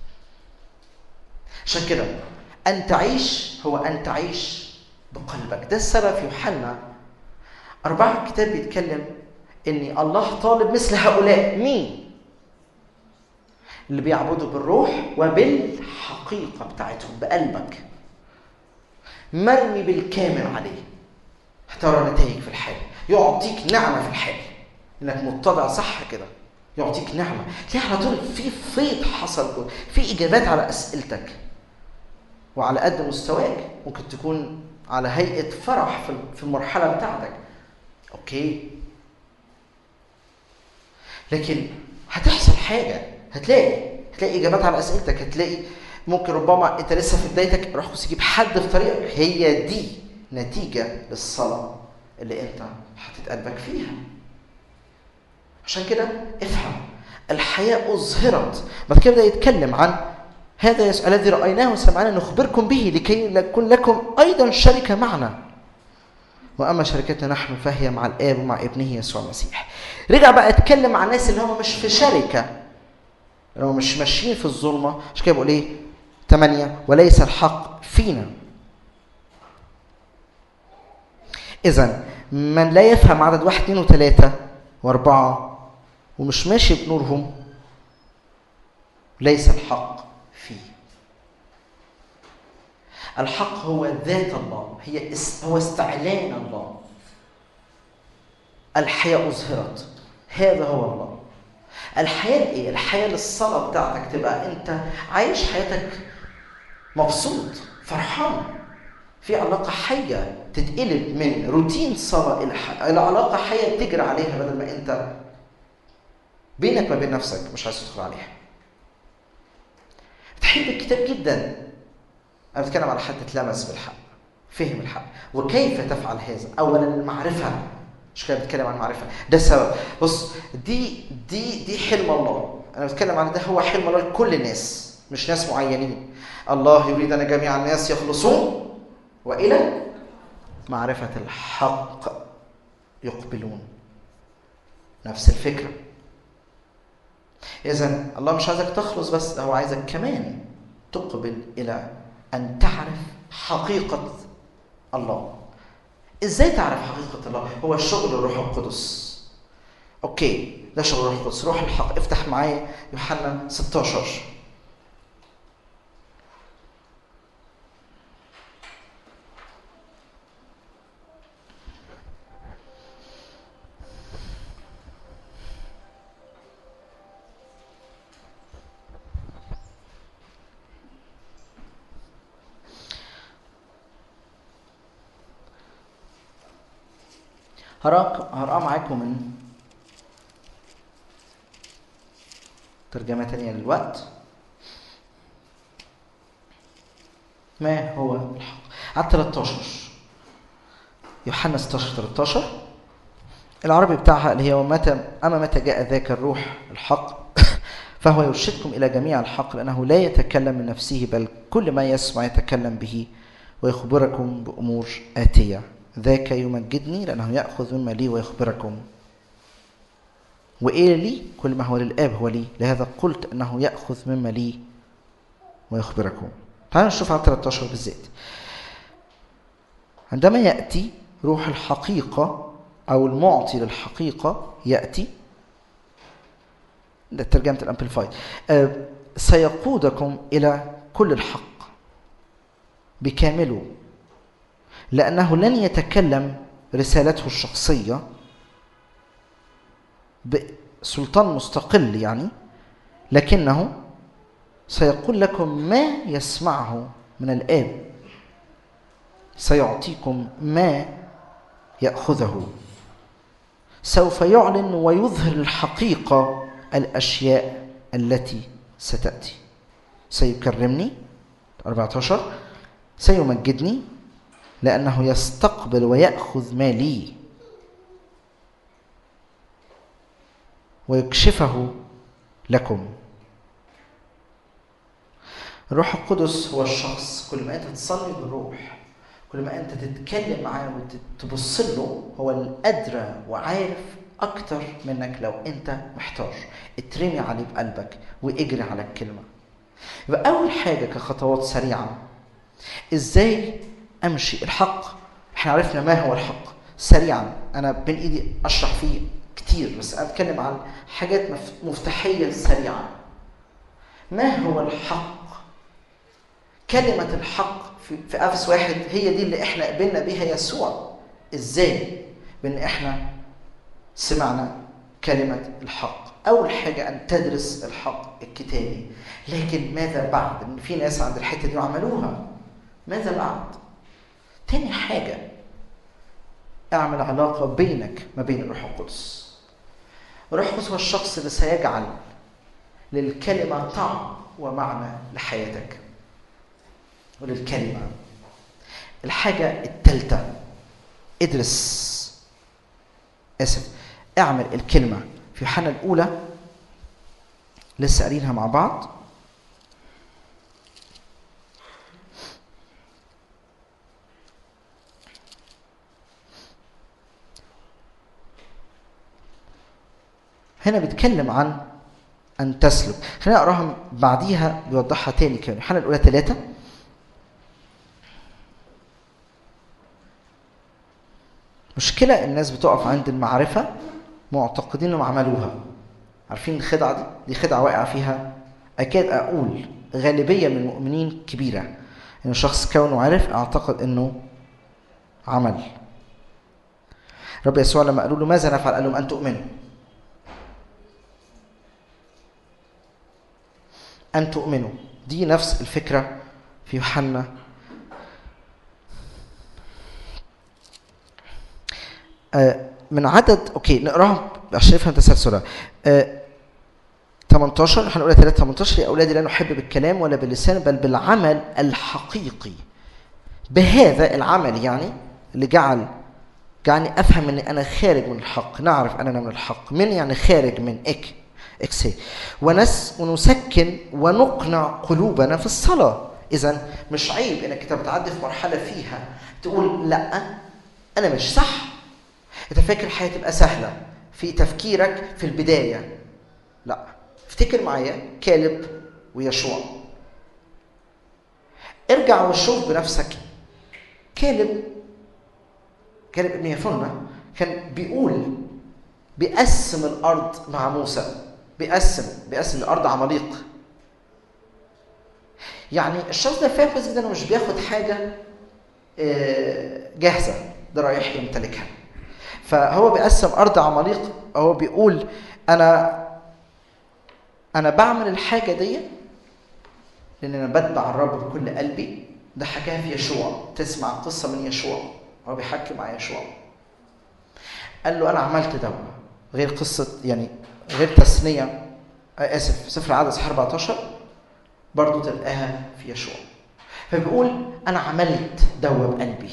عشان كده ان تعيش هو ان تعيش بقلبك ده السبب في يوحنا أربعة الكتاب بيتكلم إن الله طالب مثل هؤلاء مين؟ اللي بيعبدوا بالروح وبالحقيقة بتاعتهم بقلبك مرمي بالكامل عليه هترى نتائج في الحياة يعطيك نعمة في الحياة إنك متضع صح كده يعطيك نعمة تلاقي على طول في فيض حصل جوه في إجابات على أسئلتك وعلى قد مستواك ممكن تكون على هيئة فرح في المرحلة بتاعتك اوكي لكن هتحصل حاجه هتلاقي هتلاقي اجابات على اسئلتك هتلاقي ممكن ربما انت لسه في بدايتك روح قدس يجيب حد في طريقك هي دي نتيجه للصلاه اللي انت حاطط قلبك فيها عشان كده افهم الحياه اظهرت بعد كده يتكلم عن هذا يسوع الذي رايناه وسمعناه نخبركم به لكي يكون لكم ايضا شركه معنا واما شركتنا نحن فهي مع الاب ومع ابنه يسوع المسيح رجع بقى اتكلم مع الناس اللي هم مش في شركه اللي هم مش ماشيين في الظلمه عشان كده بقول ايه ثمانية وليس الحق فينا إذا من لا يفهم عدد واحد اثنين وثلاثة وأربعة ومش ماشي بنورهم ليس الحق فيه الحق هو ذات الله هي اس هو استعلان الله الحياة أظهرت هذا هو الله الحياة إيه؟ الحياة للصلاة بتاعتك تبقى أنت عايش حياتك مبسوط فرحان في علاقة حية تتقلب من روتين صلاة إلى إلى علاقة حية بتجري عليها بدل ما أنت بينك وبين نفسك مش عايز تدخل عليها. بتحب الكتاب جدا أنا بتكلم على حد اتلمس بالحق فهم الحق وكيف تفعل هذا أولا المعرفة مش كده بتكلم عن معرفه ده السبب بص دي دي دي حلم الله انا بتكلم عن ده هو حلم الله لكل الناس مش ناس معينين الله يريد ان جميع الناس يخلصون والى معرفه الحق يقبلون نفس الفكره اذا الله مش عايزك تخلص بس هو عايزك كمان تقبل الى ان تعرف حقيقه الله ازاي تعرف حقيقه الله هو الشغل الروح القدس اوكي ده شغل الروح القدس روح الحق افتح معايا يوحنا 16 هقرا معاكم من ترجمة تانية للوقت ما هو الحق على 13 يوحنا 16 13 العربي بتاعها اللي هي ومتى اما متى جاء ذاك الروح الحق فهو يرشدكم الى جميع الحق لانه لا يتكلم من نفسه بل كل ما يسمع يتكلم به ويخبركم بامور اتيه ذاك يمجدني لأنه يأخذ مما لي ويخبركم وإيه لي كل ما هو للآب هو لي لهذا قلت أنه يأخذ مما لي ويخبركم تعالوا نشوف على 13 بالذات عندما يأتي روح الحقيقة أو المعطي للحقيقة يأتي ده ترجمة الأمبليفايد أه سيقودكم إلى كل الحق بكامله لأنه لن يتكلم رسالته الشخصية بسلطان مستقل يعني لكنه سيقول لكم ما يسمعه من الآب سيعطيكم ما يأخذه سوف يعلن ويظهر الحقيقة الأشياء التي ستأتي سيكرمني 14 سيمجدني لأنه يستقبل ويأخذ ما لي ويكشفه لكم الروح القدس هو الشخص كل ما انت تصلي بالروح كل ما انت تتكلم معاه وتبص له هو الادرى وعارف اكتر منك لو انت محتار اترمي عليه بقلبك واجري على الكلمه يبقى اول حاجه كخطوات سريعه ازاي امشي الحق احنا عرفنا ما هو الحق سريعا انا بين ايدي اشرح فيه كتير بس انا اتكلم عن حاجات مفتاحيه سريعه ما هو الحق كلمه الحق في, في افس واحد هي دي اللي احنا قبلنا بيها يسوع ازاي بان احنا سمعنا كلمه الحق اول حاجه ان تدرس الحق الكتابي لكن ماذا بعد ان في ناس عند الحته دي وعملوها ماذا بعد تاني حاجة اعمل علاقة بينك ما بين الروح القدس الروح القدس هو الشخص اللي سيجعل للكلمة طعم ومعنى لحياتك وللكلمة الحاجة الثالثة ادرس اسف اعمل الكلمة في يوحنا الأولى لسه قارينها مع بعض هنا بيتكلم عن أن تسلك خلينا نقراها بعديها بيوضحها تاني كمان يوحنا الأولى ثلاثة مشكلة الناس بتقف عند المعرفة معتقدين انهم عملوها عارفين الخدعة دي؟ دي خدعة واقع فيها أكاد أقول غالبية من المؤمنين كبيرة إن الشخص كونه عارف اعتقد إنه عمل رب يسوع لما قالوا له ماذا نفعل؟ قال لهم أن تؤمنوا أن تؤمنوا دي نفس الفكرة في يوحنا من عدد اوكي نقراها عشان نفهم تسلسلها 18 هنقول 3 18 يا اولادي لا نحب بالكلام ولا باللسان بل بالعمل الحقيقي بهذا العمل يعني اللي جعل يعني افهم ان انا خارج من الحق نعرف اننا من الحق من يعني خارج من اك اكسي ونس ونسكن ونقنع قلوبنا في الصلاه اذا مش عيب انك انت بتعدي في مرحله فيها تقول لا انا مش صح انت فاكر الحياه تبقى سهله في تفكيرك في البدايه لا افتكر معايا كالب ويشوع ارجع وشوف بنفسك كالب كالب ابن يفنة كان بيقول بيقسم الارض مع موسى بيقسم بيقسم الارض عماليق يعني الشخص ده فاهم كويس جدا انه مش بياخد حاجه جاهزه ده رايح يمتلكها فهو بيقسم ارض عماليق هو بيقول انا انا بعمل الحاجه دي لان انا بتبع الرب بكل قلبي ده حكاها في يشوع تسمع قصه من يشوع هو بيحكي مع يشوع قال له انا عملت ده غير قصه يعني غير تثنيه اسف سفر العدد صح 14 برضه تلقاها في يشوع فبيقول انا عملت دوا بقلبي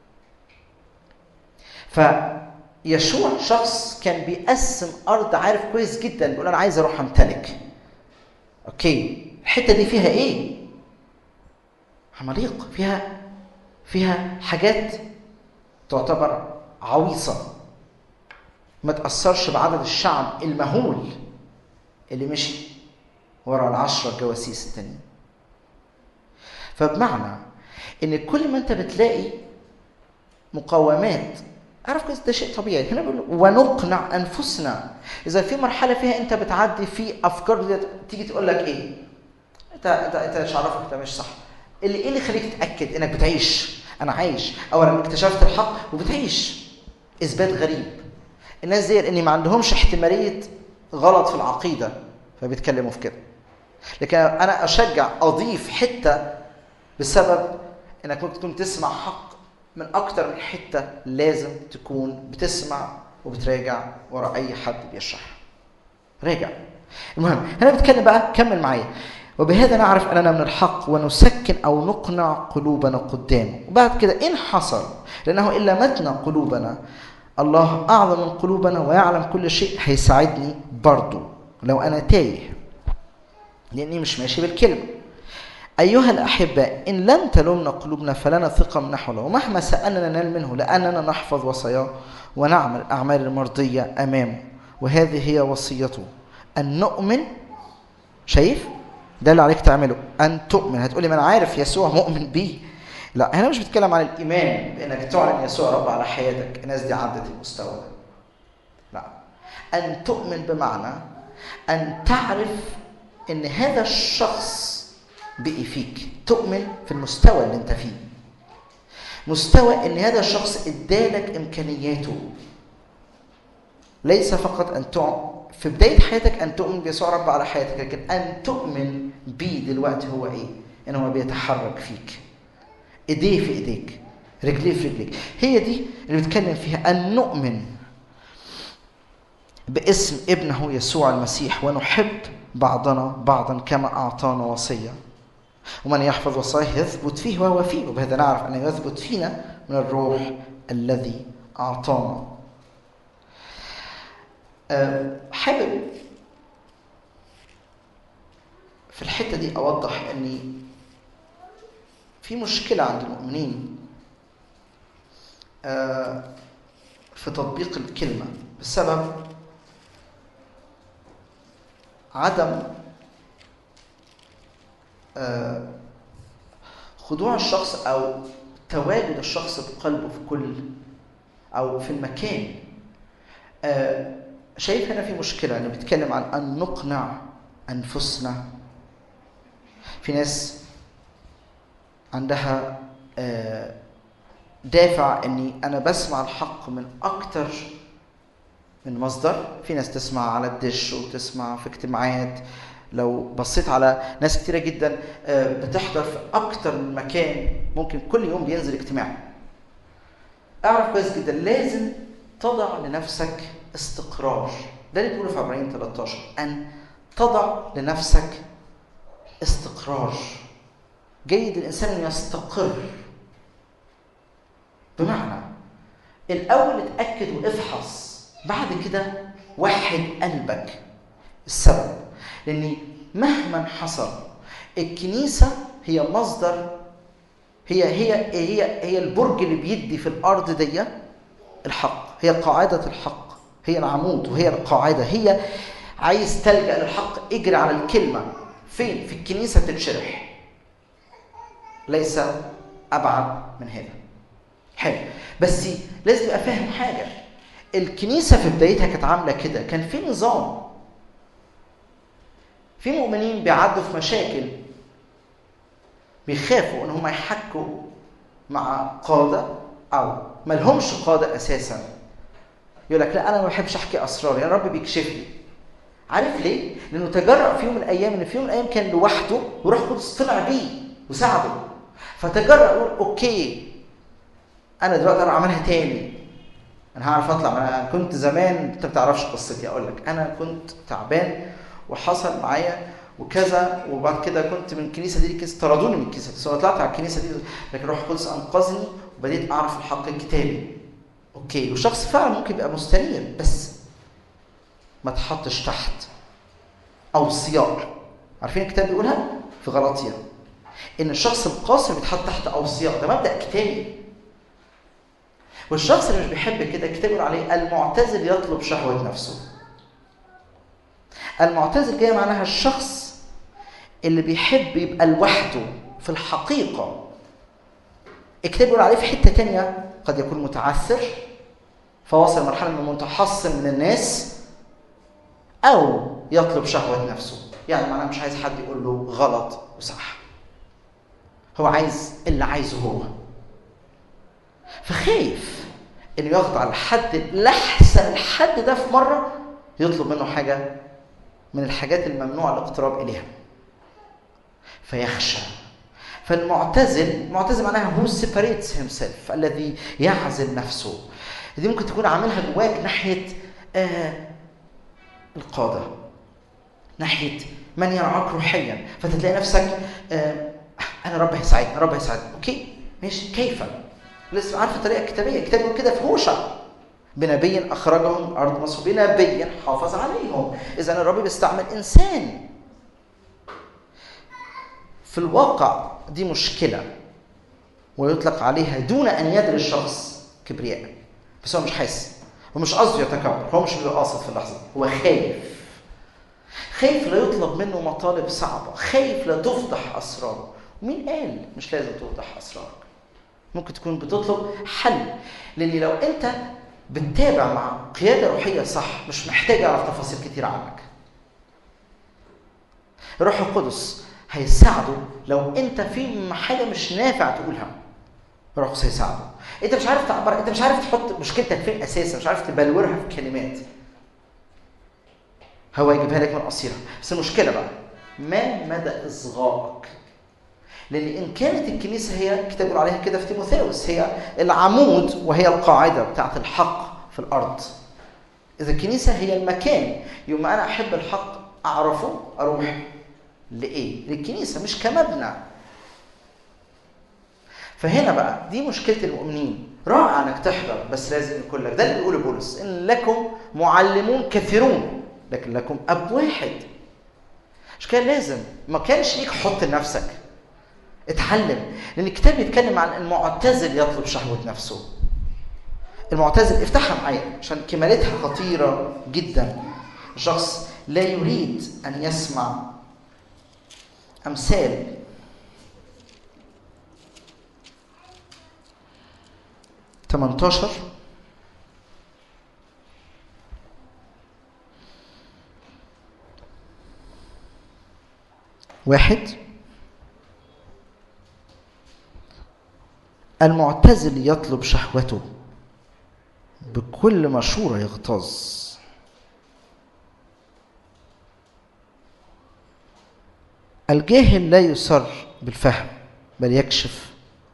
فيشوع شخص كان بيقسم ارض عارف كويس جدا بيقول انا عايز اروح امتلك اوكي الحته دي فيها ايه عماليق فيها فيها حاجات تعتبر عويصه ما تاثرش بعدد الشعب المهول اللي مشي ورا العشرة الجواسيس التانيين فبمعنى ان كل ما انت بتلاقي مقاومات اعرف كويس ده شيء طبيعي هنا بيقول ونقنع انفسنا اذا في مرحله فيها انت بتعدي في افكار تيجي تقول لك ايه انت انت انت مش عارفك انت مش صح اللي ايه اللي يخليك تتاكد انك بتعيش انا عايش اولا اكتشفت الحق وبتعيش اثبات غريب الناس دي اني ما عندهمش احتماليه غلط في العقيده فبيتكلموا في كده لكن انا اشجع اضيف حته بسبب انك ممكن تكون تسمع حق من اكتر من حته لازم تكون بتسمع وبتراجع ورا اي حد بيشرح راجع المهم هنا بتكلم بقى كمل معايا وبهذا نعرف اننا من الحق ونسكن او نقنع قلوبنا قدامه وبعد كده ان حصل لانه الا متنا قلوبنا الله اعظم من قلوبنا ويعلم كل شيء هيساعدني برضه لو انا تايه لاني مش ماشي بالكلمه أيها الأحباء إن لم تلمنا قلوبنا فلنا ثقة من نحو الله ومهما سألنا ننال منه لأننا نحفظ وصاياه ونعمل الأعمال المرضية أمامه وهذه هي وصيته أن نؤمن شايف ده اللي عليك تعمله أن تؤمن هتقولي ما أنا عارف يسوع مؤمن بيه لا هنا مش بتكلم عن الإيمان بأنك تعلن يسوع رب على حياتك الناس دي عدت المستوى ده لا أن تؤمن بمعنى أن تعرف أن هذا الشخص بقي فيك تؤمن في المستوى اللي انت فيه مستوى ان هذا الشخص ادالك امكانياته ليس فقط ان تؤمن في بداية حياتك أن تؤمن بيسوع رب على حياتك لكن أن تؤمن بيه دلوقتي هو إيه؟ إن هو بيتحرك فيك إيديه في إيديك رجليه في رجليك هي دي اللي بنتكلم فيها أن نؤمن باسم ابنه يسوع المسيح ونحب بعضنا بعضا كما أعطانا وصية ومن يحفظ وصايه يثبت فيه وهو فيه وبهذا نعرف أنه يثبت فينا من الروح الذي أعطانا حابب في الحتة دي أوضح أني في مشكلة عند المؤمنين في تطبيق الكلمة بسبب عدم خضوع الشخص او تواجد الشخص بقلبه في كل او في المكان شايف هنا في مشكله انه بيتكلم عن ان نقنع انفسنا في ناس عندها دافع اني انا بسمع الحق من اكتر من مصدر في ناس تسمع على الدش وتسمع في اجتماعات لو بصيت على ناس كتيرة جدا بتحضر في أكتر من مكان ممكن كل يوم بينزل اجتماع اعرف كويس جدا لازم تضع لنفسك استقرار ده اللي بيقوله في عبرين 13 أن تضع لنفسك استقرار جيد الإنسان أن يستقر بمعنى الاول اتاكد وافحص بعد كده وحد قلبك السبب لان مهما حصل الكنيسه هي مصدر هي هي هي هي البرج اللي بيدي في الارض دي الحق هي قاعده الحق هي العمود وهي القاعده هي عايز تلجا للحق اجري على الكلمه فين في الكنيسه تتشرح ليس ابعد من هذا حلو بس لازم تبقى فاهم حاجه الكنيسه في بدايتها كانت عامله كده كان في نظام في مؤمنين بيعدوا في مشاكل بيخافوا ان هم يحكوا مع قاده او ما لهمش قاده اساسا يقول لك لا انا ما بحبش احكي اسراري انا ربي بيكشف لي عارف ليه؟ لانه تجرأ في يوم من الايام ان في يوم من الايام كان لوحده وروح القدس طلع بيه وساعده فتجرأ يقول اوكي انا دلوقتي انا اعملها تاني انا هعرف اطلع انا كنت زمان انت ما بتعرفش قصتي اقول لك انا كنت تعبان وحصل معايا وكذا وبعد كده كنت من الكنيسه دي لكنيسه طردوني من الكنيسه بس انا طلعت على الكنيسه دي لكن روح القدس انقذني وبديت اعرف الحق الكتابي اوكي والشخص فعلا ممكن يبقى مستنير بس ما تحطش تحت اوصياء عارفين الكتاب بيقولها في غلطية ان الشخص القاصر بيتحط تحت اوصياء ده مبدا كتابي والشخص اللي مش بيحب كده الكتاب يقول عليه المعتزل يطلب شهوه نفسه المعتزل جاي معناها الشخص اللي بيحب يبقى لوحده في الحقيقة الكتاب يقول عليه في حتة تانية قد يكون متعثر فواصل مرحلة من متحصن من الناس أو يطلب شهوة نفسه يعني معناه مش عايز حد يقول له غلط وصح هو عايز اللي عايزه هو فخايف انه يخضع لحد لحسن الحد ده في مره يطلب منه حاجه من الحاجات الممنوع الاقتراب اليها فيخشى فالمعتزل المعتزل معناها هو سيبريتس himself الذي يعزل نفسه دي ممكن تكون عاملها جواك ناحيه آه القاده ناحيه من يرعاك روحيا فتلاقي نفسك آه انا رب هيساعدني رب هيساعدني اوكي ماشي كيف لسه عارف الطريقه الكتابيه الكتاب يقول كده في هوشع بنبي اخرجهم ارض مصر بنبي حافظ عليهم اذا الرب بيستعمل انسان في الواقع دي مشكله ويطلق عليها دون ان يدري الشخص كبرياء بس هو مش حاسس هو مش قصده يتكبر هو مش بيبقى قاصد في اللحظه هو خايف خايف لا يطلب منه مطالب صعبه خايف لا تفضح اسراره ومين قال مش لازم توضح اسرارك ممكن تكون بتطلب حل لان لو انت بتتابع مع قياده روحيه صح مش محتاج يعرف تفاصيل كتير عنك الروح القدس هيساعده لو انت في حاجه مش نافع تقولها الروح القدس هيساعده انت مش عارف تعبر انت مش عارف تحط مشكلتك فين اساسا مش عارف تبلورها في كلمات هو يجيبها لك من قصيرها بس المشكله بقى ما مدى اصغائك لان ان كانت الكنيسه هي كتاب يقول عليها كده في تيموثاوس هي العمود وهي القاعده بتاعت الحق في الارض اذا الكنيسه هي المكان يوم انا احب الحق اعرفه اروح لايه للكنيسه مش كمبنى فهنا بقى دي مشكله المؤمنين رائع انك تحضر بس لازم يكون لك ده اللي بيقوله بولس ان لكم معلمون كثيرون لكن لكم اب واحد مش كده لازم ما كانش ليك حط لنفسك اتعلم لان الكتاب بيتكلم عن المعتزل يطلب شهوه نفسه المعتزل افتحها معايا عشان كمالتها خطيره جدا شخص لا يريد ان يسمع امثال تمنتاشر واحد المعتزل يطلب شهوته بكل مشورة يغتاظ الجاهل لا يسر بالفهم بل يكشف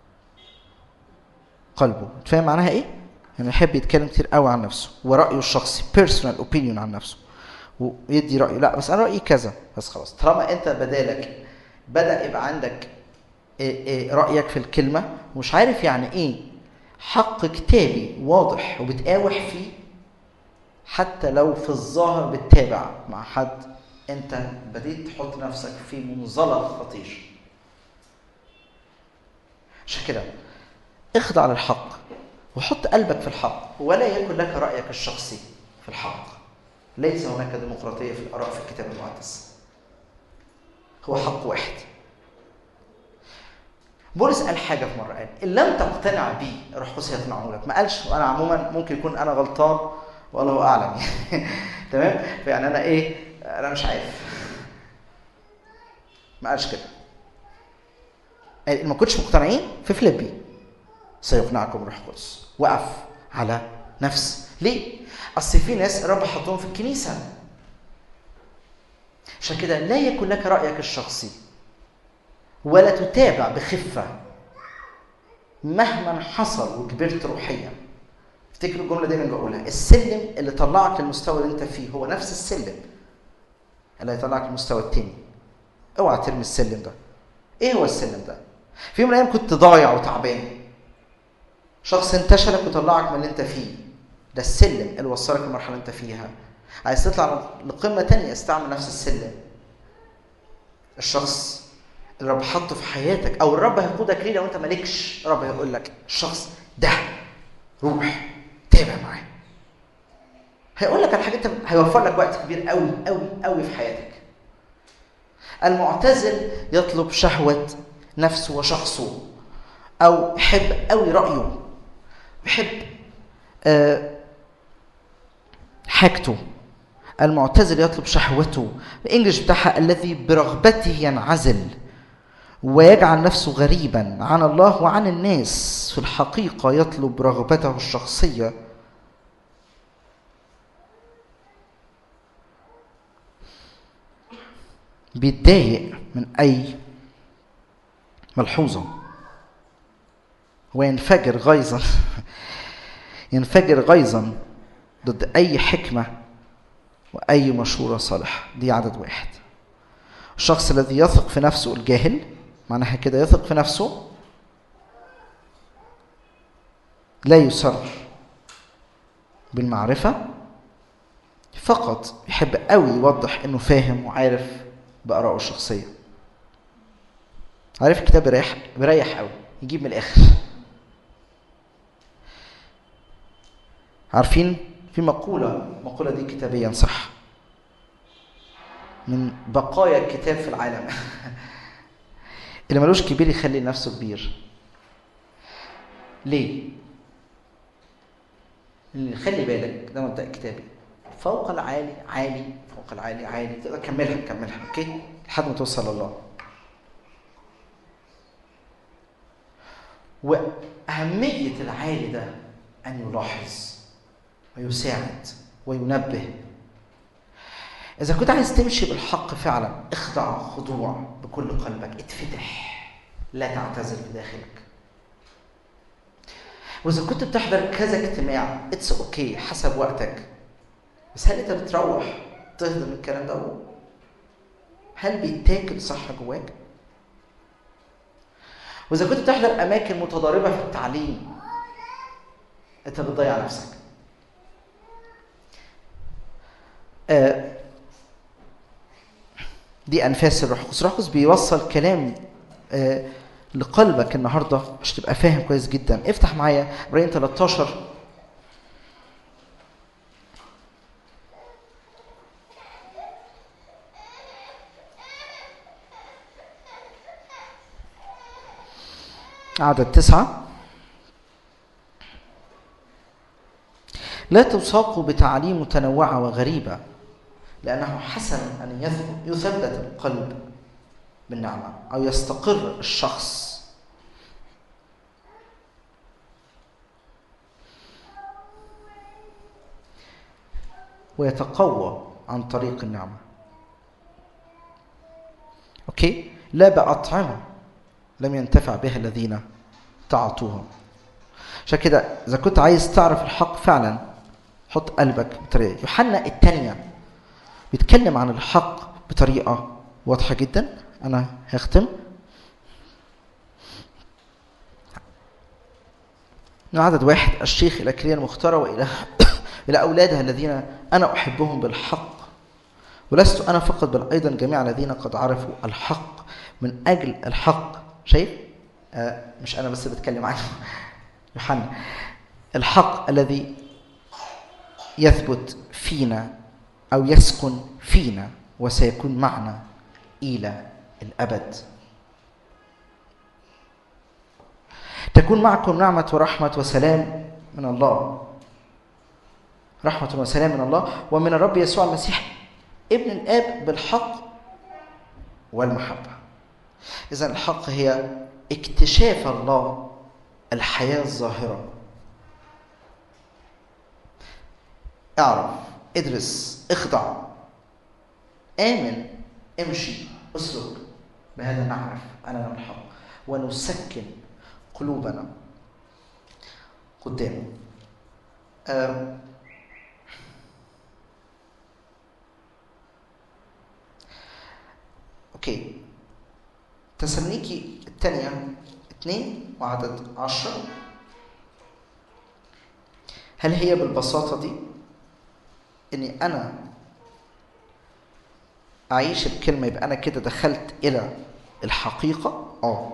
قلبه تفهم معناها ايه يعني يحب يتكلم كتير قوي عن نفسه ورأيه الشخصي personal opinion عن نفسه ويدي رأيه لا بس انا رأيي كذا بس خلاص طالما انت بدالك بدأ يبقى عندك إيه إيه رأيك في الكلمة ومش عارف يعني ايه حق كتابي واضح وبتقاوح فيه حتى لو في الظاهر بتتابع مع حد انت بديت تحط نفسك في منزلق خطير عشان كده اخضع للحق وحط قلبك في الحق ولا يكن لك رايك الشخصي في الحق ليس هناك ديمقراطيه في الاراء في الكتاب المقدس هو حق واحد بولس قال حاجه في مره قال ان لم تقتنع بي روح قدس يقنعه لك ما قالش وانا عموما ممكن يكون انا غلطان والله اعلم تمام فيعني انا ايه انا مش عارف ما قالش كده قال ما كنتش مقتنعين في فليبي سيقنعكم روح القدس وقف على نفس ليه اصل في ناس الرب حطهم في الكنيسه عشان كده لا يكن لك رايك الشخصي ولا تتابع بخفه مهما حصل وكبرت روحيا افتكروا الجمله دايما بقولها السلم اللي طلعك للمستوى اللي انت فيه هو نفس السلم اللي هيطلعك للمستوى التاني اوعى ترمي السلم ده ايه هو السلم ده في يوم من الايام كنت ضايع وتعبان شخص انتشلك وطلعك من اللي انت فيه ده السلم اللي وصلك للمرحله اللي انت فيها عايز تطلع لقمه تانية استعمل نفس السلم الشخص اللي الرب حطه في حياتك او الرب هيقودك ليه لو انت مالكش الرب هيقول لك الشخص ده روح تابع معاه هيقول لك على حاجات هيوفر لك وقت كبير قوي قوي قوي في حياتك المعتزل يطلب شهوة نفسه وشخصه أو يحب قوي رأيه يحب أه حاجته المعتزل يطلب شهوته الانجليش بتاعها الذي برغبته ينعزل ويجعل نفسه غريبا عن الله وعن الناس في الحقيقة يطلب رغبته الشخصية بيتضايق من أي ملحوظة وينفجر غيظا ينفجر غيظا ضد أي حكمة وأي مشورة صالحة دي عدد واحد الشخص الذي يثق في نفسه الجاهل معناها كده يثق في نفسه لا يسر بالمعرفة فقط يحب قوي يوضح انه فاهم وعارف بآرائه الشخصية عارف الكتاب بيريح بيريح قوي يجيب من الآخر عارفين في مقولة المقولة دي كتابيا صح من بقايا الكتاب في العالم اللي ملوش كبير يخلي نفسه كبير ليه؟ اللي خلي بالك ده مبدأ كتابي فوق العالي عالي فوق العالي عالي تقدر كملها كملها اوكي لحد ما توصل لله وأهمية العالي ده أن يلاحظ ويساعد وينبه إذا كنت عايز تمشي بالحق فعلا اخضع خضوع بكل قلبك اتفتح لا تعتزل بداخلك وإذا كنت بتحضر كذا اجتماع اتس اوكي حسب وقتك بس هل انت بتروح تهضم الكلام ده هل بيتاكل صح جواك؟ وإذا كنت بتحضر أماكن متضاربة في التعليم أنت بتضيع نفسك. آه دي أنفاس الروح القدس، الروح القدس بيوصل كلام آه لقلبك النهارده عشان تبقى فاهم كويس جدا، افتح معايا عبرين 13 عدد تسعة لا تساقوا بتعاليم متنوعة وغريبة لأنه حسن أن يثبت القلب بالنعمة أو يستقر الشخص ويتقوى عن طريق النعمة أوكي لا بأطعمة لم ينتفع بها الذين تعطوها عشان كده اذا كنت عايز تعرف الحق فعلا حط قلبك بطريقه يوحنا الثانيه بيتكلم عن الحق بطريقه واضحه جدا انا هختم من عدد واحد الشيخ إلى كريه المختارة وإلى إلى أولادها الذين أنا أحبهم بالحق ولست أنا فقط بل أيضا جميع الذين قد عرفوا الحق من أجل الحق شايف؟ آه مش أنا بس بتكلم عنه يوحنا الحق الذي يثبت فينا أو يسكن فينا وسيكون معنا إلى الأبد تكون معكم نعمة ورحمة وسلام من الله رحمة وسلام من الله ومن الرب يسوع المسيح ابن الآب بالحق والمحبة إذا الحق هي اكتشاف الله الحياة الظاهرة اعرف ادرس اخضع آمن امشي اسلك بهذا نعرف أننا الحق ونسكن قلوبنا قدامه اوكي تسالونيكي الثانية اثنين وعدد عشرة هل هي بالبساطة دي اني انا اعيش الكلمة يبقى انا كده دخلت الى الحقيقة اه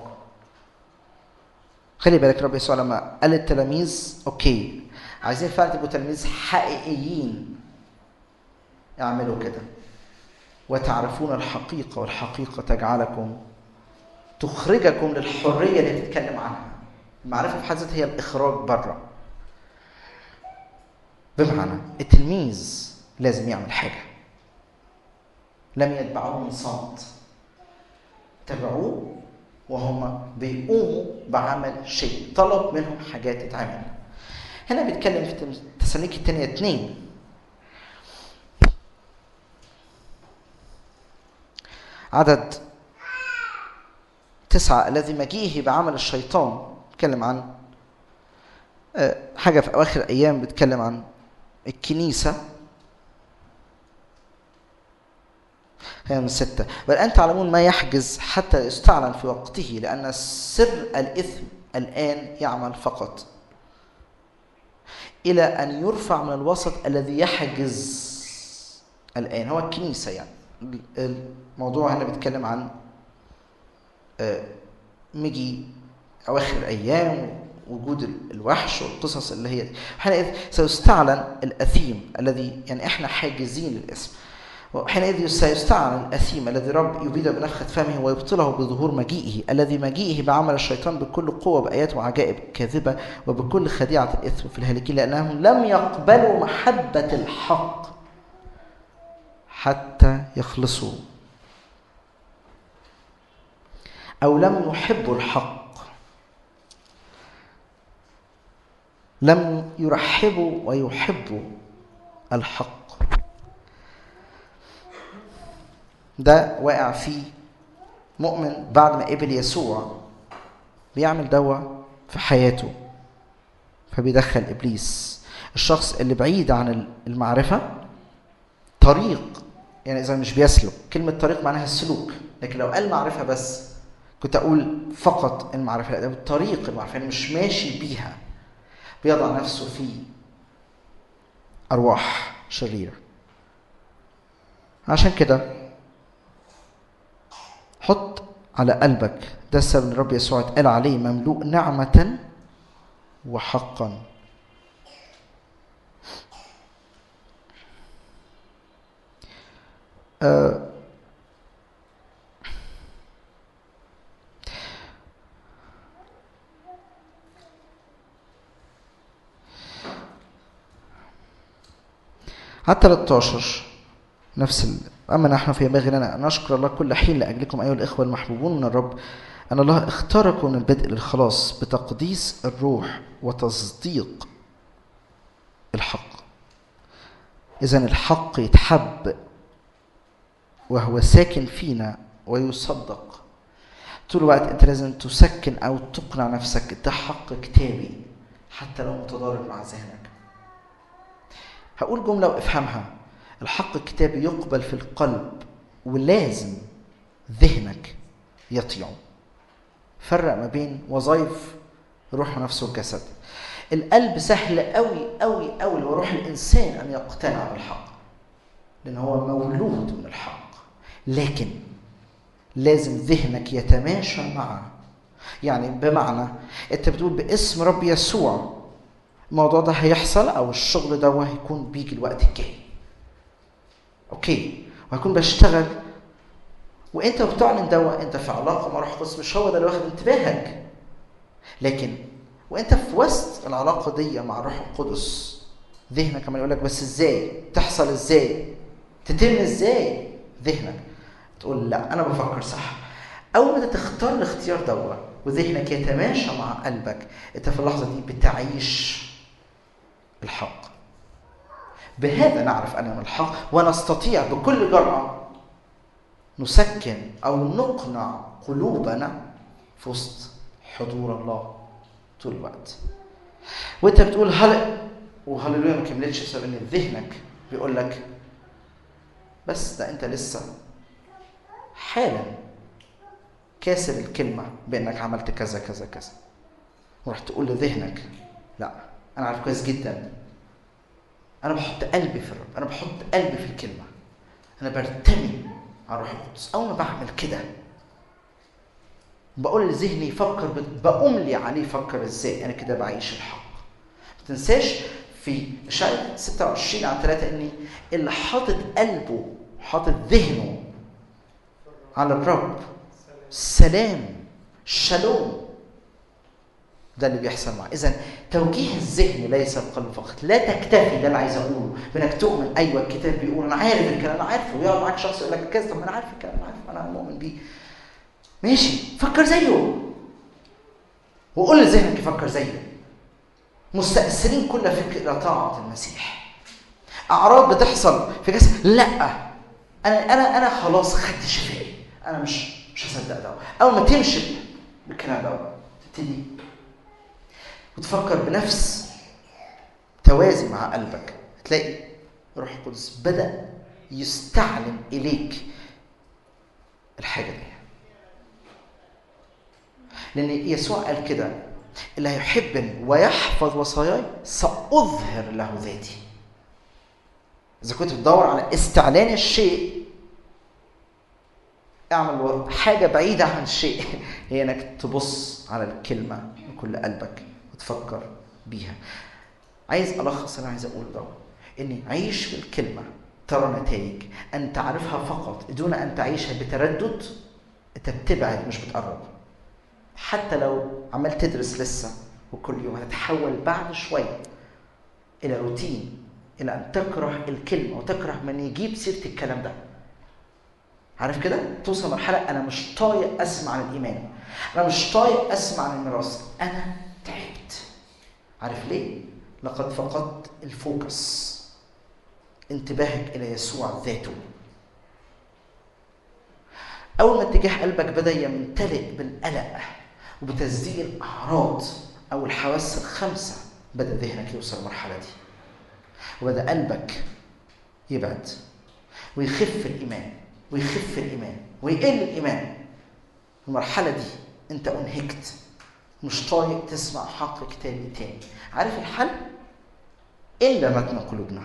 خلي بالك رب يسوع لما قال للتلاميذ اوكي عايزين فعلا تبقوا تلاميذ حقيقيين اعملوا كده وتعرفون الحقيقة والحقيقة تجعلكم تخرجكم للحرية اللي تتكلم عنها المعرفة في حد ذاتها هي الإخراج بره بمعنى التلميذ لازم يعمل حاجة لم يتبعوه من صمت تبعوه وهم بيقوموا بعمل شيء طلب منهم حاجات تتعمل هنا بيتكلم في تسالونيكي الثانية اتنين عدد تسعة الذي مجيئه بعمل الشيطان بيتكلم عن حاجة في أواخر أيام بيتكلم عن الكنيسة هي من ستة والآن تعلمون ما يحجز حتى يستعلن في وقته لأن سر الإثم الآن يعمل فقط إلى أن يرفع من الوسط الذي يحجز الآن هو الكنيسة يعني الموضوع هنا بيتكلم عن مجي أواخر الأيام وجود الوحش والقصص اللي هي حينئذ سيستعلن الأثيم الذي يعني إحنا حاجزين للاسم وحينئذ سيستعلن الأثيم الذي رب يبيد بنفخة فمه ويبطله بظهور مجيئه الذي مجيئه بعمل الشيطان بكل قوة بآيات وعجائب كاذبة وبكل خديعة الإثم في الهالكين لأنهم لم يقبلوا محبة الحق حتى يخلصوا أو لم يحبوا الحق لم يرحبوا ويحبوا الحق ده واقع فيه مؤمن بعد ما قبل يسوع بيعمل دوا في حياته فبيدخل ابليس الشخص اللي بعيد عن المعرفه طريق يعني اذا مش بيسلك كلمه طريق معناها السلوك لكن لو قال معرفه بس كنت اقول فقط المعرفه لا ده طريق المعرفه يعني مش ماشي بيها بيضع نفسه في ارواح شريره عشان كده حط على قلبك ده السبب ان الرب يسوع اتقال عليه مملوء نعمة وحقا أه على 13 نفس ال... أما نحن فينبغي لنا أن نشكر الله كل حين لأجلكم أيها الإخوة المحبوبون من الرب أن الله اختاركم من البدء للخلاص بتقديس الروح وتصديق الحق إذا الحق يتحب وهو ساكن فينا ويصدق طول الوقت أنت لازم تسكن أو تقنع نفسك ده حق كتابي حتى لو متضارب مع ذهنك هقول جملة وافهمها الحق الكتابي يقبل في القلب ولازم ذهنك يطيعه فرق ما بين وظائف روح ونفس والجسد القلب سهل قوي قوي قوي لروح الانسان ان يقتنع بالحق لان هو مولود من الحق لكن لازم ذهنك يتماشى معه يعني بمعنى انت بتقول باسم رب يسوع الموضوع ده هيحصل او الشغل ده هيكون بيجي الوقت الجاي اوكي وهكون بشتغل وانت بتعلن دواء انت في علاقه مع روح القدس مش هو ده اللي واخد انتباهك لكن وانت في وسط العلاقه دي مع الروح القدس ذهنك عمال يقول لك بس ازاي تحصل ازاي تتم ازاي ذهنك تقول لا انا بفكر صح اول ما تختار الاختيار دوا وذهنك يتماشى مع قلبك انت في اللحظه دي بتعيش الحق بهذا نعرف اننا الحق ونستطيع بكل جرأة نسكن او نقنع قلوبنا في وسط حضور الله طول الوقت وانت بتقول هل وهللويا ما كملتش بسبب ان ذهنك بيقول لك بس ده انت لسه حالا كاسر الكلمة بانك عملت كذا كذا كذا ورح تقول لذهنك لا انا عارف كويس جدا انا بحط قلبي في الرب انا بحط قلبي في الكلمة انا برتمي على الروح القدس اول ما بعمل كده بقول لذهني يفكر بأملي عليه يفكر ازاي انا كده بعيش الحق ما تنساش في اشعياء 26 عن 3 اني اللي حاطط قلبه حاطط ذهنه على الرب سلام شالوم ده اللي بيحصل معاه اذا توجيه الذهن ليس القلب فقط لا تكتفي ده اللي عايز اقوله بانك تؤمن ايوه الكتاب بيقول انا عارف الكلام انا عارفه ويقعد معاك شخص يقول لك كذا طب ما انا عارف الكلام انا عارف انا مؤمن بيه ماشي فكر زيه وقول لذهنك يفكر زيه مستأثرين كل فكر الى طاعة المسيح اعراض بتحصل في جسم لا انا انا انا خلاص خدت شفائي انا مش مش هصدق ده اول ما تمشي بالكلام ده تبتدي وتفكر بنفس توازي مع قلبك تلاقي روح القدس بدا يستعلم اليك الحاجه دي لان يسوع قال كده اللي هيحبني ويحفظ وصاياي ساظهر له ذاتي اذا كنت بتدور على استعلان الشيء اعمل حاجه بعيده عن الشيء هي انك تبص على الكلمه من كل قلبك وتفكر بيها عايز الخص اللي عايز اقوله ده اني عيش بالكلمه ترى نتائج ان تعرفها فقط دون ان تعيشها بتردد انت بتبعد مش بتقرب حتى لو عمال تدرس لسه وكل يوم هتتحول بعد شويه الى روتين الى ان تكره الكلمه وتكره من يجيب سيره الكلام ده عارف كده توصل مرحله انا مش طايق اسمع عن الايمان انا مش طايق اسمع عن الميراث انا تعبت عارف ليه لقد فقدت الفوكس انتباهك الى يسوع ذاته اول ما اتجاه قلبك بدا يمتلئ بالقلق وبتسديد الاعراض او الحواس الخمسه بدا ذهنك يوصل للمرحله دي وبدا قلبك يبعد ويخف الايمان ويخف الايمان ويقل الايمان في المرحله دي انت انهكت مش طايق تسمع حق كتابي تاني عارف الحل الا متن قلوبنا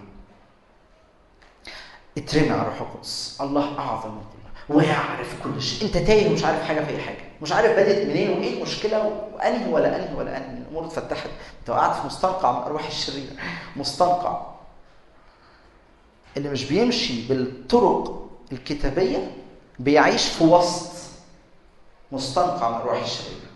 اترمي على روح القدس الله اعظم من كل ويعرف كل شيء انت تايه ومش عارف حاجه في اي حاجه مش عارف بدات منين وايه المشكله وانهي ولا انهي ولا انهي الامور اتفتحت انت وقعت في مستنقع من الارواح الشريره مستنقع اللي مش بيمشي بالطرق الكتابيه بيعيش في وسط مستنقع من الروح الشريره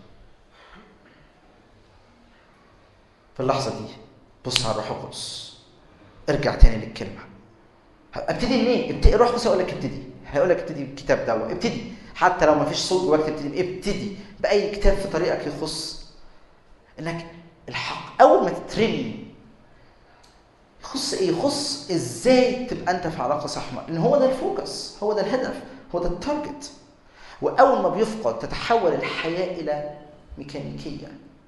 في اللحظه دي بص على الروح القدس ارجع تاني للكلمه ابتدي منين؟ ابتدي روح بص يقول لك ابتدي هيقول لك ابتدي بالكتاب ده ابتدي حتى لو ما فيش صوت جواك تبتدي ابتدي باي كتاب في طريقك يخص انك الحق اول ما تترمي يخص ايه؟ يخص ازاي تبقى انت في علاقه صح لان هو ده الفوكس هو ده الهدف هو ده التارجت واول ما بيفقد تتحول الحياه الى ميكانيكيه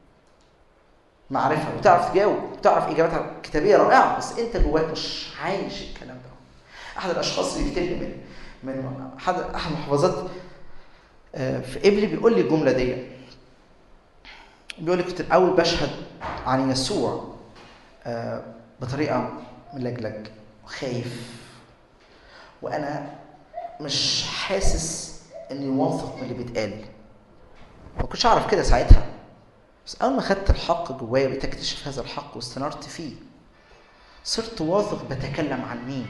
معرفه وتعرف تجاوب وتعرف اجابات كتابيه رائعه بس انت جواك مش عايش الكلام ده احد الاشخاص اللي بيكتب لي من من احد احد محافظات في قبلي بيقول لي الجمله دي بيقول لي كنت الاول بشهد عن يسوع آه، بطريقه ملجلج وخايف وانا مش حاسس اني واثق من اللي بيتقال ما كنتش اعرف كده ساعتها بس اول ما خدت الحق جوايا بقيت اكتشف هذا الحق واستنرت فيه صرت واثق بتكلم عن مين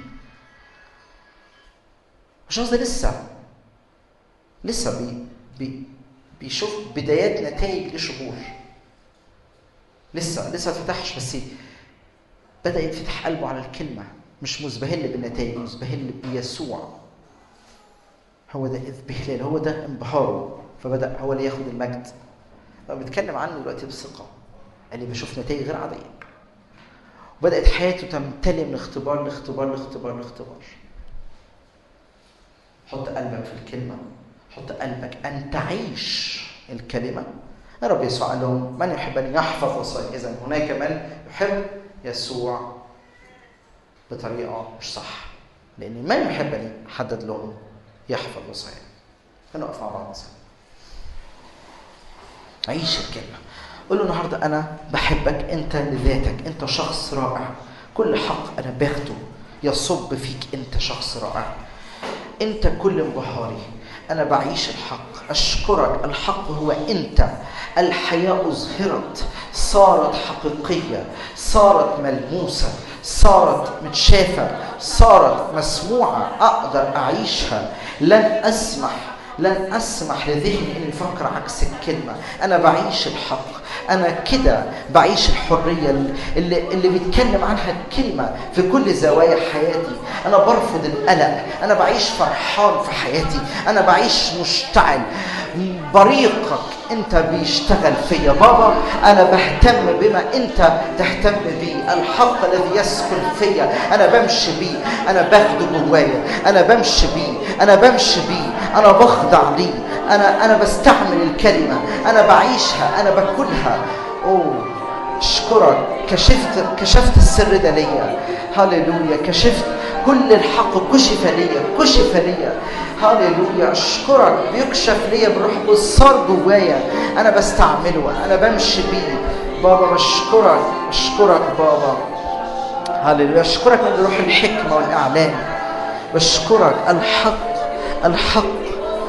الشخص ده لسه لسه بي بي بيشوف بدايات نتائج لشهور لسه لسه ما فتحش بس بدا يتفتح قلبه على الكلمه مش مزبهل بالنتائج مزبهل بيسوع هو ده اذبهلال هو ده انبهاره فبدا هو اللي ياخد المجد بيتكلم عنه دلوقتي بثقه قال لي بشوف نتائج غير عاديه وبدات حياته تمتلئ من اختبار لاختبار لاختبار لاختبار حط قلبك في الكلمه حط قلبك ان تعيش الكلمه الرب يسوع قال لهم من يحب ان يحفظ وصايا اذا هناك من يحب يسوع بطريقه مش صح لان من يحب ان يحدد لهم يحفظ وصايا هنقف مع بعض مثلا عيش الكلمه قول له النهارده انا بحبك انت لذاتك انت شخص رائع كل حق انا باخده يصب فيك انت شخص رائع انت كل انبهاري انا بعيش الحق اشكرك الحق هو انت الحياه اظهرت صارت حقيقيه صارت ملموسه صارت متشافه صارت مسموعه اقدر اعيشها لن اسمح لن اسمح لذهني انه يفكر عكس الكلمه انا بعيش الحق انا كده بعيش الحريه اللي اللي بيتكلم عنها الكلمه في كل زوايا حياتي انا برفض القلق انا بعيش فرحان في حياتي انا بعيش مشتعل بريقك انت بيشتغل فيا بابا انا بهتم بما انت تهتم بيه الحق الذي يسكن فيا انا بمشي بيه انا باخده جوايا انا بمشي بيه انا بمشي بيه انا بخضع ليه انا انا بستعمل الكلمه انا بعيشها انا باكلها اوه اشكرك كشفت كشفت السر ده ليا هللويا كشفت كل الحق كشف ليا كشف ليا هللويا اشكرك بيكشف ليا بالروح والصار جوايا انا بستعمله انا بمشي بيه بابا بشكرك بشكرك بابا هللويا اشكرك من روح الحكمه والاعلام بشكرك الحق الحق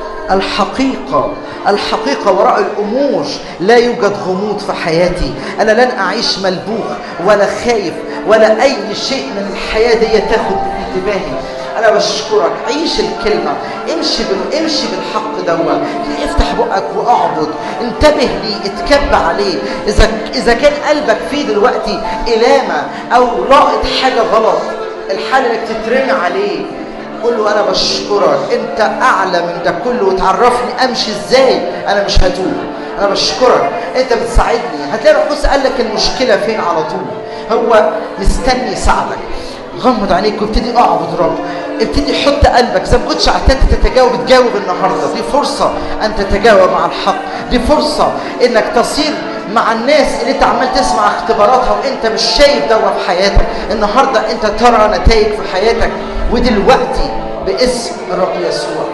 الحقيقة الحقيقة وراء الأمور لا يوجد غموض في حياتي أنا لن أعيش ملبوخ ولا خايف ولا أي شيء من الحياة دي تاخد انتباهي أنا بشكرك عيش الكلمة امشي بال... امشي بالحق دوت افتح بقك واعبد انتبه ليه اتكب عليه إذا إذا كان قلبك فيه دلوقتي إلامة أو لاقط حاجة غلط الحال إنك تترمي عليه قول له انا بشكرك انت اعلى من ده كله وتعرفني امشي ازاي انا مش هتوب انا بشكرك انت بتساعدني هتلاقي القدس قال لك المشكله فين على طول هو مستني يساعدك غمض عليك وابتدي اعبد رب ابتدي حط قلبك زي ما كنتش اعتدت تتجاوب تجاوب النهارده دي فرصه ان تتجاوب مع الحق دي فرصه انك تصير مع الناس اللي انت عمال تسمع اختباراتها وانت مش شايف ده في حياتك النهارده انت ترى نتائج في حياتك ودلوقتي باسم الرب يسوع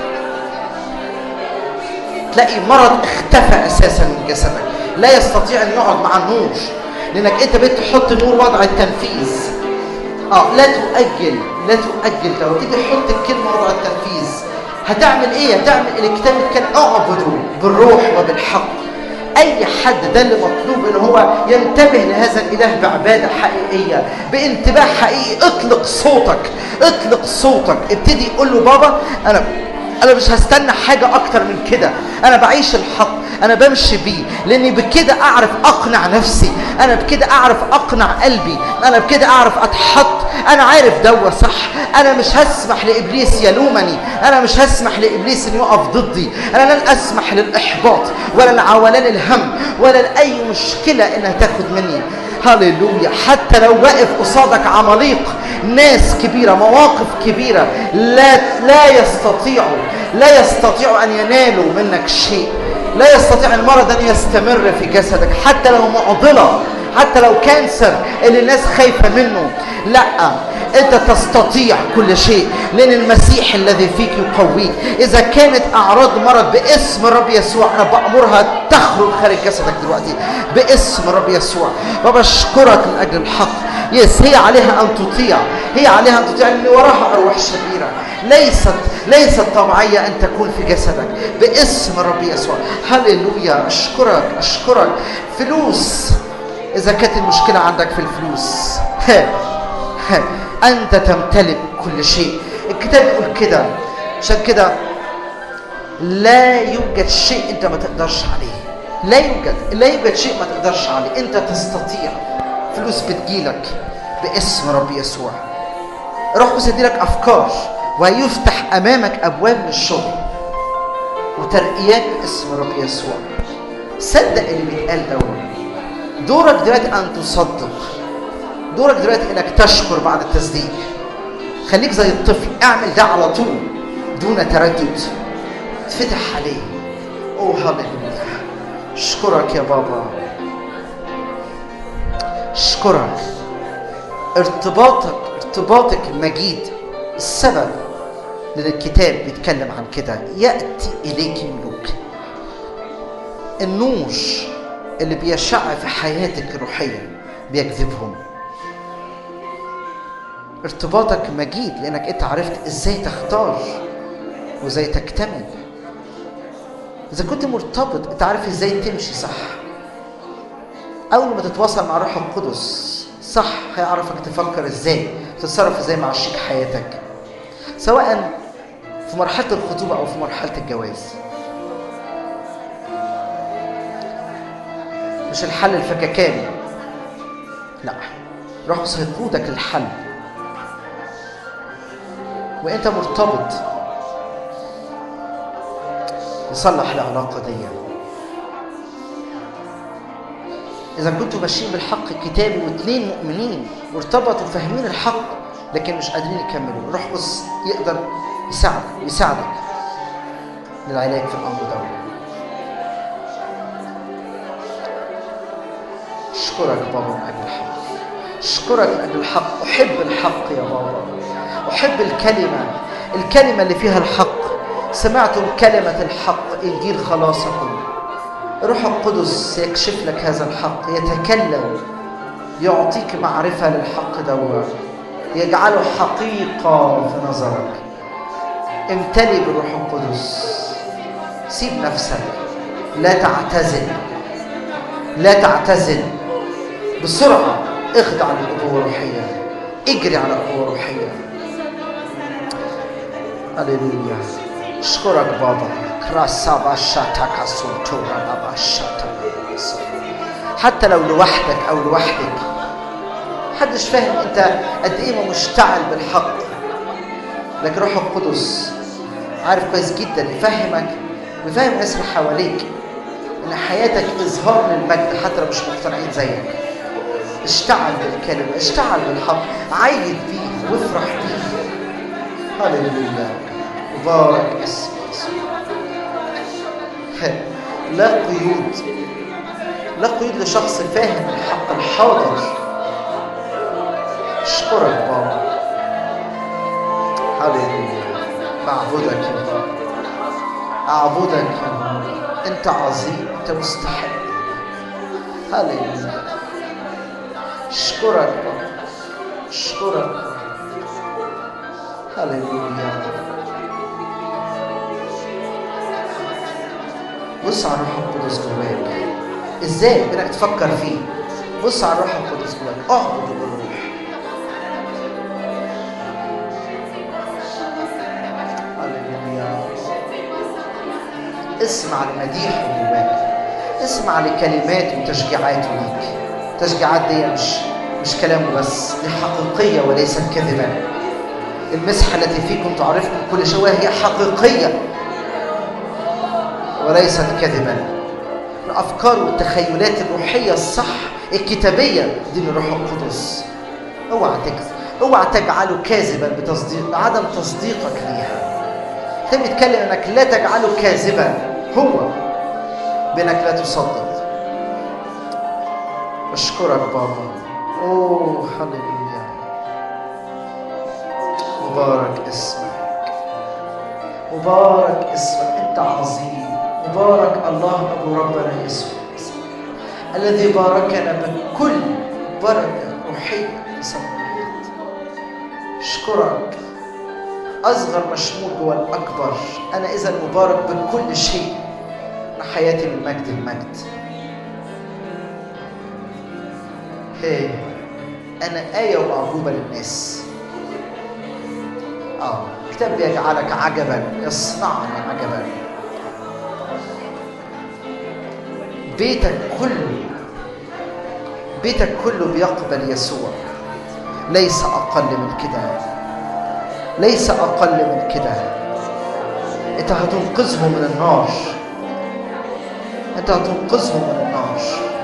تلاقي مرض اختفى اساسا من جسدك لا يستطيع ان يقعد مع النور لانك انت بقيت تحط نور وضع التنفيذ اه لا تؤجل لا تؤجل لو تيجي تحط الكلمه وضع التنفيذ هتعمل ايه هتعمل الكتاب كان اعبدوا بالروح وبالحق اي حد ده اللي مطلوب ان هو ينتبه لهذا الاله بعباده حقيقيه بانتباه حقيقي اطلق صوتك اطلق صوتك ابتدي قول له بابا انا انا مش هستنى حاجه اكتر من كده انا بعيش الحق انا بمشي بيه لاني بكده اعرف اقنع نفسي انا بكده اعرف اقنع قلبي انا بكده اعرف اتحط انا عارف دوا صح انا مش هسمح لابليس يلومني انا مش هسمح لابليس ان يقف ضدي انا لن اسمح للاحباط ولا لعولان الهم ولا لاي مشكله انها تاخد مني هللويا حتى لو واقف قصادك عماليق ناس كبيرة مواقف كبيرة لا لا يستطيعوا لا يستطيعوا أن ينالوا منك شيء لا يستطيع المرض أن يستمر في جسدك حتى لو معضلة حتى لو كانسر اللي الناس خايفة منه لا انت تستطيع كل شيء لان المسيح الذي فيك يقويك اذا كانت اعراض مرض باسم الرب يسوع انا بامرها تخرج خارج جسدك دلوقتي باسم الرب يسوع وبشكرك من اجل الحق يس هي عليها ان تطيع هي عليها ان تطيع لان وراها ارواح شريره ليست ليست طبيعيه ان تكون في جسدك باسم الرب يسوع هللويا اشكرك اشكرك فلوس اذا كانت المشكله عندك في الفلوس ها ها انت تمتلك كل شيء الكتاب يقول كده عشان كده لا يوجد شيء انت ما تقدرش عليه لا يوجد لا يوجد شيء ما تقدرش عليه انت تستطيع فلوس بتجيلك باسم رب يسوع روح قدس يديلك افكار وهيفتح امامك ابواب للشغل وترقيات باسم رب يسوع صدق اللي بيتقال دوت دورك دلوقتي ان تصدق دورك دلوقتي انك تشكر بعد التصديق خليك زي الطفل اعمل ده على طول دون تردد اتفتح عليه اوه هللويا اشكرك يا بابا اشكرك ارتباطك ارتباطك المجيد السبب لان الكتاب بيتكلم عن كده ياتي اليك ملوك النور اللي بيشع في حياتك الروحيه بيجذبهم ارتباطك مجيد لانك انت عرفت ازاي تختار وازاي تكتمل اذا كنت مرتبط انت عارف ازاي تمشي صح اول ما تتواصل مع روح القدس صح هيعرفك تفكر ازاي تتصرف ازاي مع شريك حياتك سواء في مرحله الخطوبه او في مرحله الجواز مش الحل الفككاني لا روح هيقودك للحل وانت مرتبط يصلح العلاقه دي اذا كنتوا ماشيين بالحق الكتابي واثنين مؤمنين وارتبطوا فاهمين الحق لكن مش قادرين يكملوا روح قدس يقدر يساعدك ويساعدك للعلاج في الامر ده اشكرك بابا من اجل الحق اشكرك من اجل الحق احب الحق يا بابا احب الكلمه الكلمه اللي فيها الحق سمعتم كلمه الحق انجيل خلاصكم روح القدس يكشف لك هذا الحق يتكلم يعطيك معرفه للحق دوا يجعله حقيقه في نظرك امتلي بالروح القدس سيب نفسك لا تعتزل لا تعتزل بسرعة اخضع للقوة الروحية اجري على القوة الروحية هللويا اشكرك بابا كراسابا شاتاكا سلطورا بابا شاتا حتى لو لوحدك او لوحدك محدش فاهم انت قد ايه مشتعل بالحق لكن روح القدس عارف كويس جدا يفهمك ويفهم الناس اللي حواليك ان حياتك اظهار للمجد حتى لو مش مقتنعين زيك اشتعل بالكلمه اشتعل بالحق عيد بيه وافرح بيه هللويا مبارك اسم يسوع لا قيود لا قيود لشخص فاهم الحق الحاضر اشكرك بابا هللويا بعبدك يا بابا اعبدك يا بابا انت عظيم انت مستحق هللويا اشكرك بابا اشكرك بابا هللويا بص على الروح القدس جواك ازاي بدك تفكر فيه بص على الروح القدس جواك اعبد بالروح هللويا اسمع لمديح جواك اسمع لكلمات وتشجيعات ليك التشجيعات دي مش مش كلامه بس دي حقيقية وليست كذبا المسحة التي فيكم تعرفكم كل شوية هي حقيقية وليست كذبا الأفكار والتخيلات الروحية الصح الكتابية دي من الروح القدس اوعى تكذب اوعى تجعله كاذبا بتصديق بعدم تصديقك ليها كان بيتكلم انك لا تجعله كاذبا هو بانك لا تصدق اشكرك بابا اوه هللويا مبارك اسمك مبارك اسمك انت عظيم مبارك الله ابو ربنا يسوع الذي باركنا بكل بركه روحيه سماويات اشكرك اصغر مشمول جوه الاكبر انا اذا مبارك بكل شيء انا حياتي من مجد لمجد هي انا ايه ومعجوبه للناس اه الكتاب يجعلك عجبا يصنعني عجبا بيتك كله بيتك كله بيقبل يسوع ليس اقل من كده ليس اقل من كده انت هتنقذهم من النار انت هتنقذهم من النار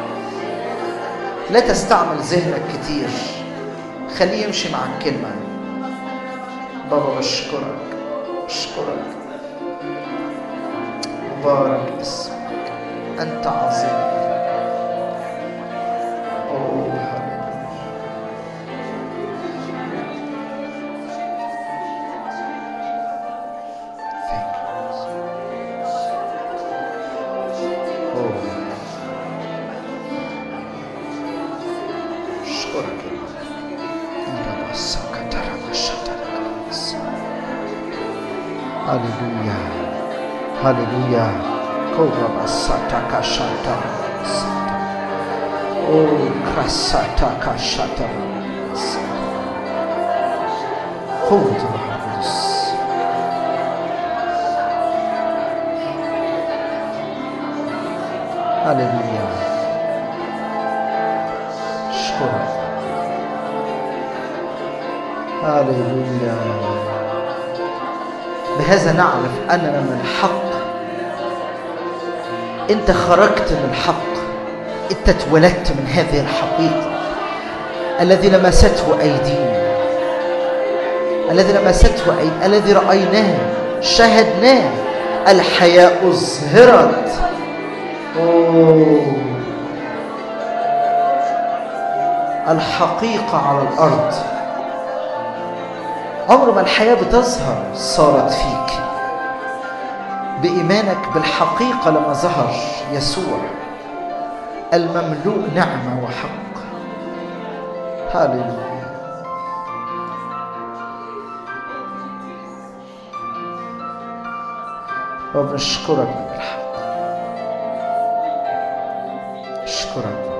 لا تستعمل ذهنك كتير خليه يمشي مع الكلمة بابا بشكرك بشكرك مبارك اسمك أنت عظيم أوه هللويا Thank you. أوه أشكرك يا رب رب السكتر والشتر هللويا هللويا كورا بساتا كاشاتا أوه كراساتا كاشاتا قوة الروح القدس هللويا اشكرك هللويا بهذا نعرف اننا من الحق انت خرجت من الحق انت اتولدت من هذه الحقيقه الذي لمسته ايدينا الذي لمسته أيدينا الذي رايناه شاهدناه الحياه اظهرت أوه. الحقيقة على الأرض عمر ما الحياة بتظهر صارت فيك بإيمانك بالحقيقة لما ظهر يسوع المملوء نعمة وحق هاليلويا وبنشكرك من الحق اشكرك